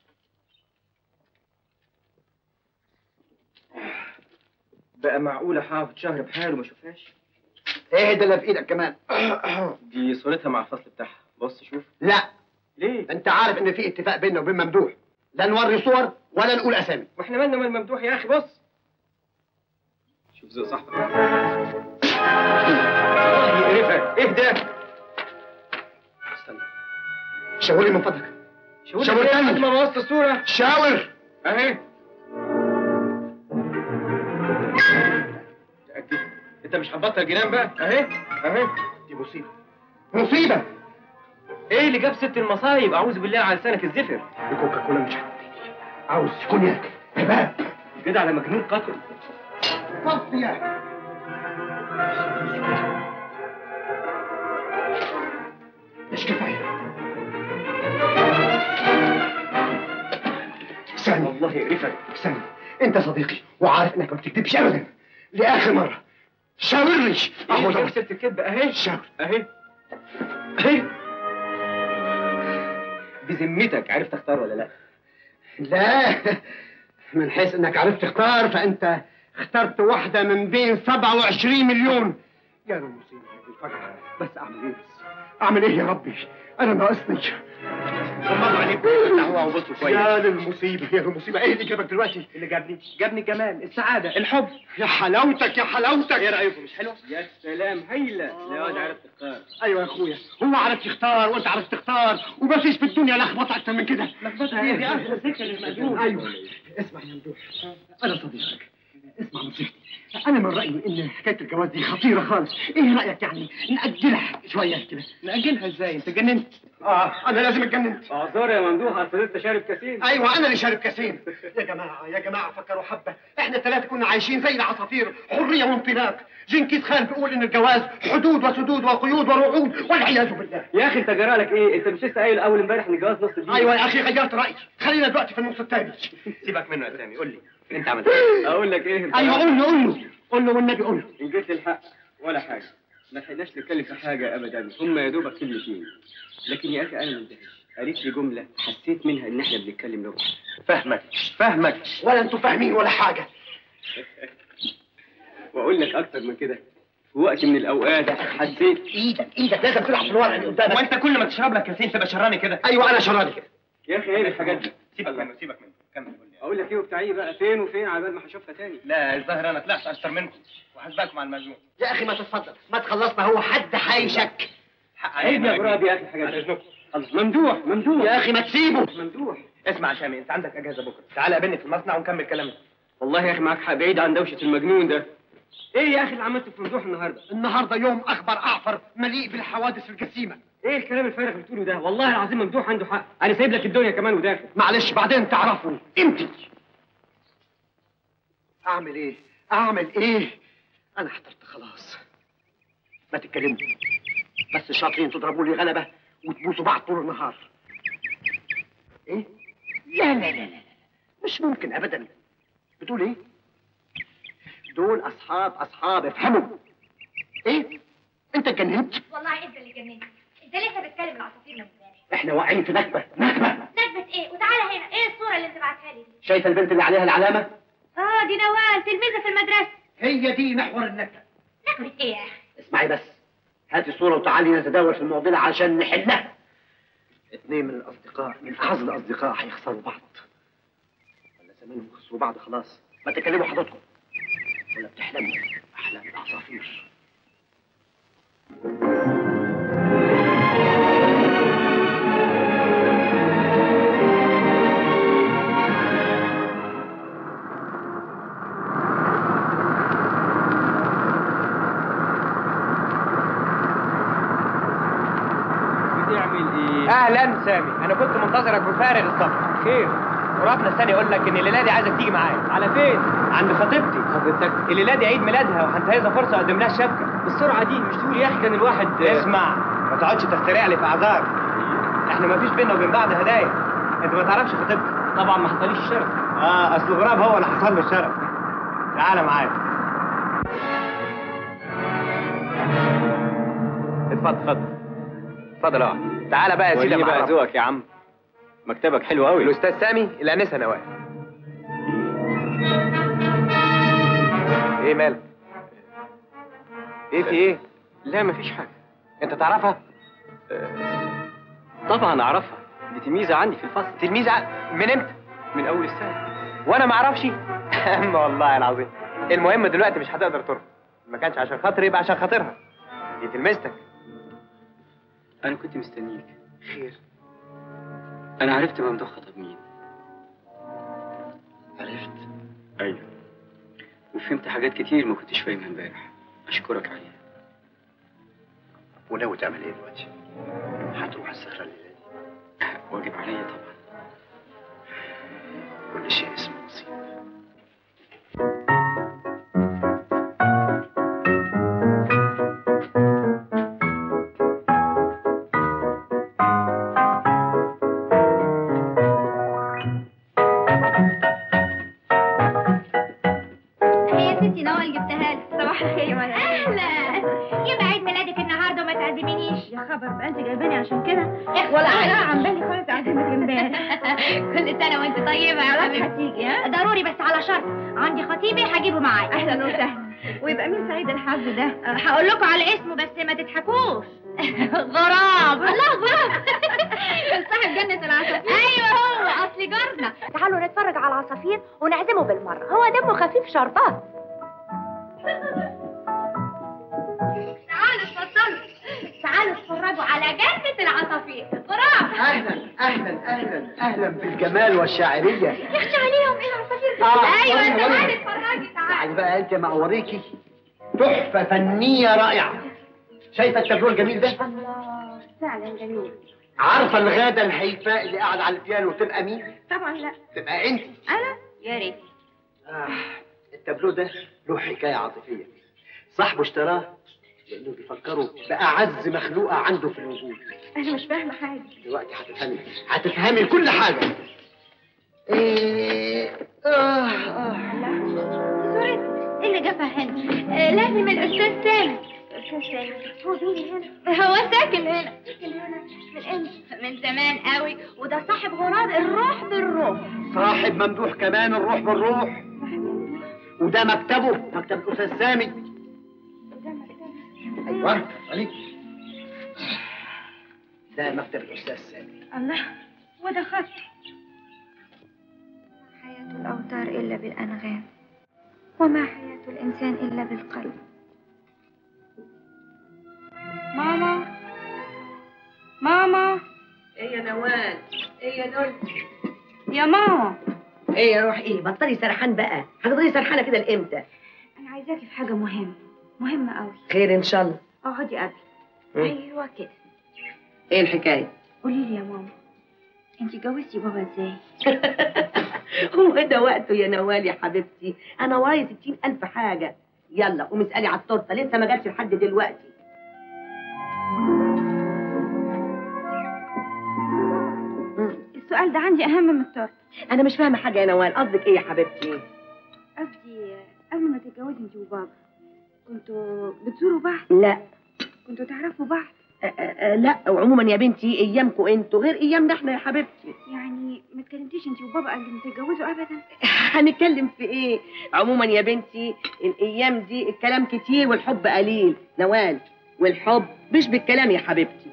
بقى معقولة حافظ شهر بحاله ما شوفهاش؟ ايه ده اللي في ايدك كمان دي صورتها مع الفصل بتاعها بص شوف لا ليه؟ انت عارف ان في اتفاق بيننا وبين ممدوح لا نوري صور ولا نقول اسامي واحنا مالنا مال ممدوح يا اخي بص شوف ذوق صاحبك يقرفك ايه ده؟ استنى شاوري من فضلك شاور شاور لي تاني. لحد ما بوظت الصورة شاور اهي تأكد انت مش هتبطل جنان بقى اهي اهي دي مصيبة مصيبة ايه اللي جاب ست المصايب اعوذ بالله على لسانك الزفر الكوكا كولا مش هتديني عاوز كونياك هباب كده على مجنون قتل صفية مش كفاية سامي والله يقرفك سامي انت صديقي وعارف انك ما بتكذبش ابدا لاخر مرة شاور لي ايه اهو اللي جاب ده ست الكذب اهي شاور اهي اهي بذمتك عرفت اختار ولا لا؟ لا من حيث انك عرفت تختار فانت اخترت واحدة من بين 27 مليون يا المصيبة يا الفجر بس اعمل ايه بس اعمل ايه يا ربي انا ناقصني طمنوا عليك دعوة وبصوا كويس يا للمصيبة يا للمصيبة ايه اللي جابك دلوقتي اللي جابني جابني الجمال السعادة الحب يا حلاوتك يا حلاوتك ايه رأيكم مش حلوة؟ يا سلام هايلة يا واد عرفت تختار ايوه يا اخويا هو عرف يختار وانت عرفت تختار ومفيش في الدنيا لخبطه اكتر من كده لخبطة ايه دي اخر سكة للمأذون ايوه اسمع يا ممدوح انا صديقك اسمع نصيحتي انا من رايي ان حكايه الجواز دي خطيره خالص ايه رايك يعني ناجلها شويه كده نأجلها ازاي؟ انت جننت اه انا لازم اتجننت اعذار يا ممدوح اصل لسه شارب كاسين ايوه انا اللي شارب كاسين يا جماعه يا جماعه فكروا حبه احنا ثلاثه كنا عايشين زي العصافير حريه وانطلاق جنكيز خان بيقول ان الجواز حدود وسدود وقيود ورعود والعياذ بالله يا اخي انت جرالك ايه؟ انت مش لسه قايل اول امبارح ان الجواز نص الدين ايوه يا اخي غيرت رايي خلينا دلوقتي في النص الثاني سيبك منه يا سامي قول لي انت عملت ايه؟ اقول لك ايه؟ ايوه قول له قول له قول له والنبي قول له ان جيت للحق ولا حاجه ما لحقناش نتكلم في حاجه ابدا هم يا دوبك كلمتين لكن يا اخي انا مندهش قالت لي جمله حسيت منها ان احنا بنتكلم لغه فاهمك فاهمك ولا انتوا فاهمين ولا حاجه واقول لك اكتر من كده في وقت من الاوقات حسيت ايدك ايدك لازم تلعب في الورق اللي قدامك وانت كل ما تشرب لك كاسين تبقى شراني كده ايوه انا شراني كده يا اخي ايه الحاجات دي سيبك منه سيبك منه كمل قول لي اقول لك ايه وبتاع ايه بقى فين وفين على بال ما هشوفها تاني لا الظاهر انا طلعت اشطر منكم وهسبقكم على المجنون يا اخي ما تتفضل ما تخلصنا هو حد حايشك حق عيب يا غراب يا اخي الحاجات على دي اذنكم ممدوح ممدوح يا اخي ما تسيبه ممدوح اسمع يا سامي انت عندك اجازه بكره تعالى قابلني في المصنع ونكمل كلامنا والله يا اخي معاك حق بعيد عن دوشه المجنون ده ايه يا اخي اللي عملته في ممدوح النهارده النهارده يوم اخبر اعفر مليء بالحوادث الجسيمه ايه الكلام الفارغ اللي بتقوله ده والله العظيم ممدوح عنده حق انا سايب لك الدنيا كمان وداخل معلش بعدين تعرفوا امتى اعمل ايه اعمل ايه انا احترت خلاص ما تتكلموا بس شاطرين تضربوا لي غلبه وتبوسوا بعض طول النهار ايه لا لا لا لا لا. مش ممكن ابدا بتقول ايه دول اصحاب اصحاب افهموا ايه انت اتجننت والله انت اللي جننت انت لسه بتكلم العصافير من امبارح احنا واقعين في نكبه نكبه نكبة ايه وتعالى هنا ايه الصورة اللي انت بعتها لي دي شايفه البنت اللي عليها العلامه اه دي نوال تلميذة في المدرسة هي دي محور النكبه نكبة ايه يا اخي اسمعي بس هاتي الصورة وتعالي نتداول في المعضلة عشان نحلها اثنين من الأصدقاء من أعز الأصدقاء هيخسروا بعض ولا زمانهم خسروا بعض خلاص ما تكلموا حضرتكم ولا بتحلموا أحلام العصافير بتعمل ايه اهلا سامي انا كنت منتظرك بفارغ الصبر خير وربنا الثاني اقول لك ان الليله دي عايزك تيجي معايا على فين عند خطيبتي حضرتك الليله دي عيد ميلادها وهنتهزها فرصه اقدم لها الشبكه بالسرعه دي مش تقول يا اخي كان الواحد اسمع ما تقعدش تخترع لي في اعذار احنا ما فيش بينا وبين بعض هدايا انت ما تعرفش خطيبتي طبعا ما حصليش الشرف اه اصل غراب هو اللي حصل له الشرف تعالى معايا اتفضل اتفضل اتفضل اقعد تعالى بقى يا سيدي وريني بقى معرفك. ذوقك يا عم مكتبك حلو قوي الاستاذ سامي الانسه نوال ايه مالك ايه في ايه لا مفيش حاجه انت تعرفها طبعا اعرفها دي تلميذه عندي في الفصل تلميذ ع- من امتى من اول السنه وانا ما اعرفش اما والله العظيم المهم دلوقتي مش هتقدر ترفض ما كانش عشان خاطري يبقى عشان خاطرها دي تلميذتك انا كنت مستنيك خير انا عرفت ممدوح خطب مين عرفت ايوه وفهمت حاجات كتير ما كنتش فاهمها امبارح اشكرك عليها وناوي تعمل ايه دلوقتي؟ هتروح السهرة الليلة دي واجب عليا طبعا كل شيء اسمه نصيب هي يا ستي نوال جبتها لك صباح الخير يا مدام اهلا يبقى عيد ميلادك النهارده وما تقدمينيش يا خبر بقى انت جايباني عشان كده ولا لا عن بالي خالص عزيمة امبارح كل سنه وانت طيبه يا خلاص حبيبتي هتيجي ها ضروري بس على شرط عندي خطيبي هجيبه معايا اهلا وسهلا ويبقى مين سعيد الحظ ده هقول لكم على اسمه بس ما تضحكوش غراب الله غراب صاحب جنة العسل ايوه هو اصل جارنا تعالوا نتفرج على العصافير ونعزمه بالمره هو دمه خفيف شربات تعالوا اتفضلوا تعالوا اتفرجوا على جنة العصافير غراب اهلا اهلا اهلا اهلا بالجمال والشاعريه يخشى عليهم ايه العصافير دي؟ آه، ايوه وريني، تعالي وريني. اتفرجي تعالي تعالي بقى انت ما اوريكي تحفه فنيه رائعه شايفه التابلو الجميل ده الله فعلا جميل عارفه الغاده الهيفاء اللي قاعده على البيانو تبقى مين طبعا لا تبقى انت انا يا ريت آه التابلو ده له حكايه عاطفيه صاحبه اشتراه لانه بيفكره بأعز مخلوقه عنده في الوجود انا مش فاهمه حاجه دلوقتي هتفهمي هتفهمي كل حاجه ايه آه آه. سوري ايه اللي جابها هنا آه لازم الاستاذ سامي الاستاذ سامي هو بيجي هنا هو ساكن هنا ساكن هنا من امتى من زمان قوي وده صاحب غراب الروح بالروح صاحب ممدوح كمان الروح بالروح وده مكتبه مكتب الاستاذ سامي ايوه عليك ده مكتب الاستاذ سامي الله وده خط حياة الأوتار إلا بالأنغام وما حياة الإنسان إلا بالقلب ماما ماما ايه يا نوال ايه يا نول يا ماما ايه يا روح ايه بطلي سرحان بقى هتفضلي سرحانه كده لامتى أنا عايزاكي في حاجة مهمة مهمة أوي خير ان شاء الله اقعدي قبلي مم. أيوة كده ايه الحكايه قولي لي يا ماما انتي جوزتي بابا ازاي؟ هو ده وقته يا نوال يا حبيبتي انا ورايا ستين الف حاجه يلا قومي اسالي على التورته لسه ما جاتش لحد دلوقتي مم. السؤال ده عندي أهم من التورته انا مش فاهمه حاجه يا نوال قصدك ايه يا حبيبتي قصدي قبل ما تتجوزي انتي وبابا كنتوا بتزوروا بعض لا كنتوا تعرفوا بعض أ- أ- أ- لا وعموما يا بنتي ايامكم انتوا غير ايامنا احنا يا حبيبتي يعني ما اتكلمتيش انتي وبابا قبل ما تتجوزوا ابدا هنتكلم في ايه عموما يا بنتي الايام دي الكلام كتير والحب قليل نوال والحب مش بالكلام يا حبيبتي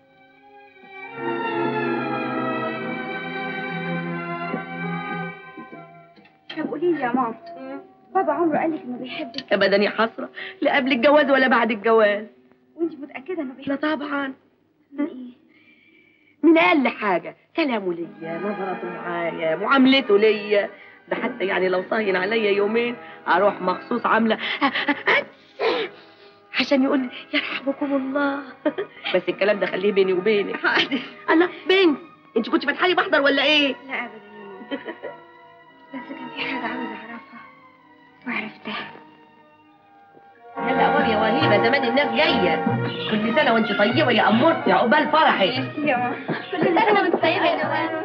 طب قولي لي يا ماما بابا عمره قال لك انه بيحبك ابدا يا حسره لا قبل الجواز ولا بعد الجواز وانتي متاكده انه لا بيحبك طبعا من ايه؟ من اقل حاجه كلامه ليا نظرته معايا معاملته ليا ده حتى يعني لو صهين عليا يومين اروح مخصوص عامله عشان يقول لي يرحمكم الله بس الكلام ده خليه بيني وبينك الله بنت انت كنت فاتحه لي بحضر ولا ايه لا ابدا يا ماما بس كان في حاجه عاوزه اعرفها وعرفتها يلا قوم يا وهيبه زمان الناس جايه كل سنه وانت طيبه يا امورتي عقبال فرحك يا ماما كل سنة وانت طيبة يا نوال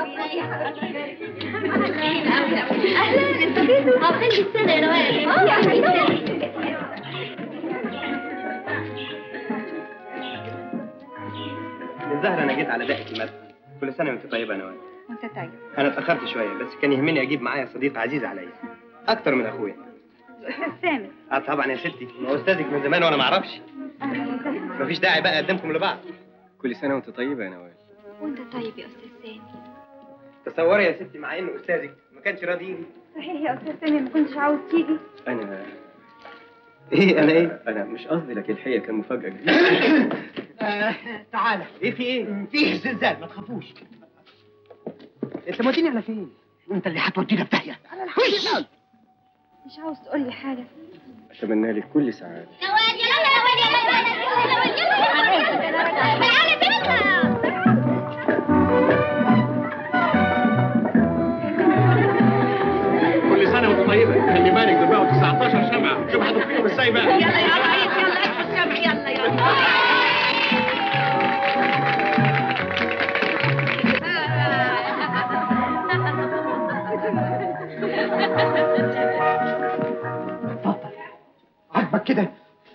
أهلا انت فين؟ عارفين السنة يا نوال اه يا حبيبتي الزهرة أنا جيت على دقة المدح كل سنة وأنت طيبة يا نوال وانت طيب أنا اتأخرت شوية بس كان يهمني أجيب معايا صديق عزيز عليا أكتر من أخويا الاستاذ سامي أه طبعا يا ستي ما هو أستاذك من زمان وأنا ما أعرفش اهلا وسهلا مفيش داعي بقى أقدمكم لبعض كل سنة وأنت طيبة يا نوال وانت طيب يا استاذ سامي تصوري يا ستي مع إنه أستاذك ما كانش راضي يجي صحيح يا استاذ سامي ما كنتش عاوز تيجي أنا إيه أنا إيه؟ أنا مش قصدي لكن الحقيقة كان مفاجأة كبيرة آه تعالى إيه في إيه؟ فيه زلزال ما تخافوش أنت موديني على فين؟ انت اللي هتودينا في داهيه خش مش عاوز تقول لي حاجه أتمنى لك كل سعادة نوال يلا نوال يلا يلا يلا تعالى كده كل سنه وانت طيبه خلي بالك دول بقوا 19 شمعه شوف حد فيهم ازاي بقى يلا يا ريس يلا افتح الشمع يلا يلا عاجبك كده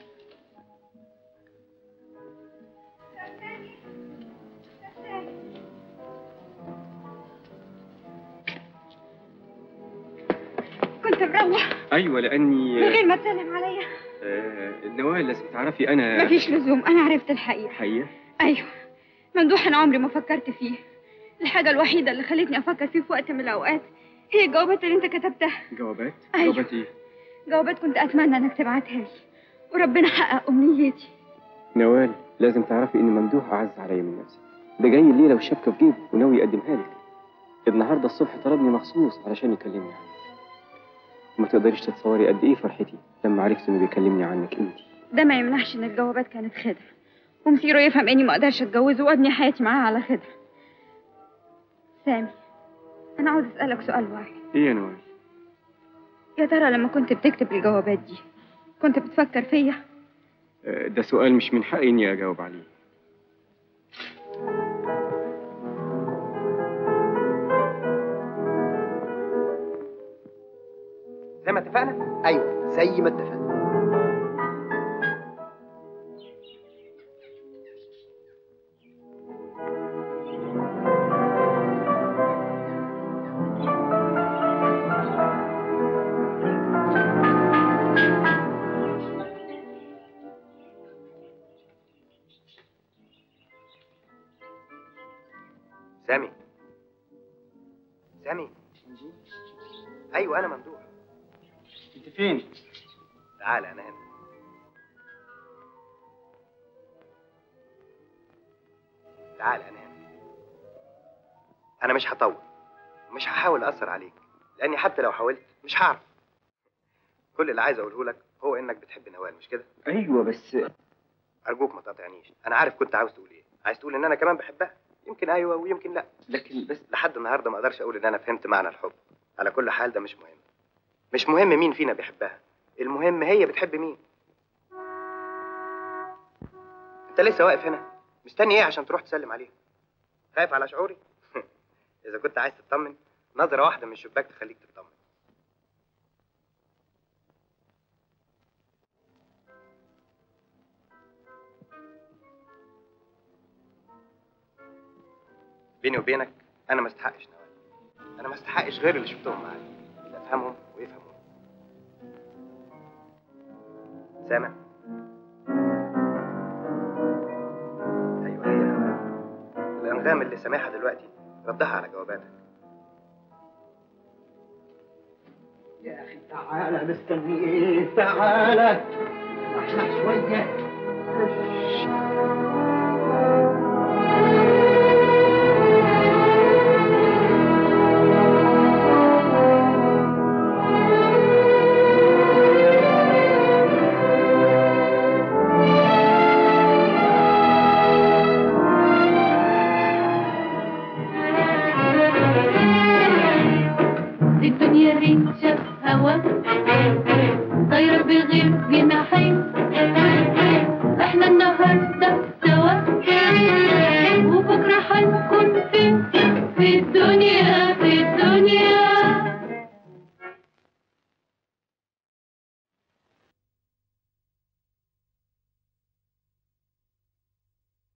كنت مروح أيوة من لأني غير ما تسلم عليا آه، نوال لازم تعرفي أنا مفيش لزوم انا عرفت الحقيقه حقيقة ايوه ممدوح انا عمري ما فكرت فيه الحاجه الوحيده اللي خلتني افكر فيه في وقت من الاوقات هي الجوابات اللي انت كتبتها جوابات أيوة. جوابات إيه؟ جوابات كنت اتمنى انك تبعتها لي وربنا حقق امنيتي نوال لازم تعرفي إن ممدوح أعز عليا من نفسي ده جاي الليلة والشبكة في جيبه وناوي يقدمها لك النهاردة الصبح طلبني مخصوص علشان يكلمني عنك ما تقدريش تتصوري قد إيه فرحتي لما عرفت إنه بيكلمني عنك أنت ده ما يمنعش ان الجوابات كانت خدعه ومصيره يفهم اني ما اقدرش اتجوزه وابني حياتي معاه على خدعه سامي انا عاوز اسالك سؤال واحد إيه يا نوال؟ يا ترى لما كنت بتكتب الجوابات دي كنت بتفكر فيا آه، ده سؤال مش من حقي إني أجاوب عليه زي ما اتفقنا؟ ايوه زي ما اتفقنا سامي سامي ايوه انا ممدوح انت فين؟ تعال انا هنا تعال انا هنا انا مش هطول مش هحاول اثر عليك لاني حتى لو حاولت مش هعرف كل اللي عايز اقوله لك هو انك بتحب نوال مش كده ايوه بس ارجوك ما تقاطعنيش انا عارف كنت عاوز تقول ايه عايز تقول ان انا كمان بحبها يمكن ايوه ويمكن لا لكن بس لحد النهارده ما اقدرش اقول ان انا فهمت معنى الحب على كل حال ده مش مهم مش مهم مين فينا بيحبها المهم هي بتحب مين انت لسه واقف هنا مستني ايه عشان تروح تسلم عليها خايف على شعوري اذا كنت عايز تطمن نظره واحده من الشباك تخليك تطمن بيني وبينك انا ما استحقش نوال انا ما استحقش غير اللي شفتهم معايا اللي افهمهم ويفهموني سامع ايوه هي نوال الانغام اللي سامعها دلوقتي ردها على جواباتك يا اخي تعالى مستني ايه تعالى احنا شويه دي الدنيا ريشة هوا طايرة بغير جناحين احنا النهاردة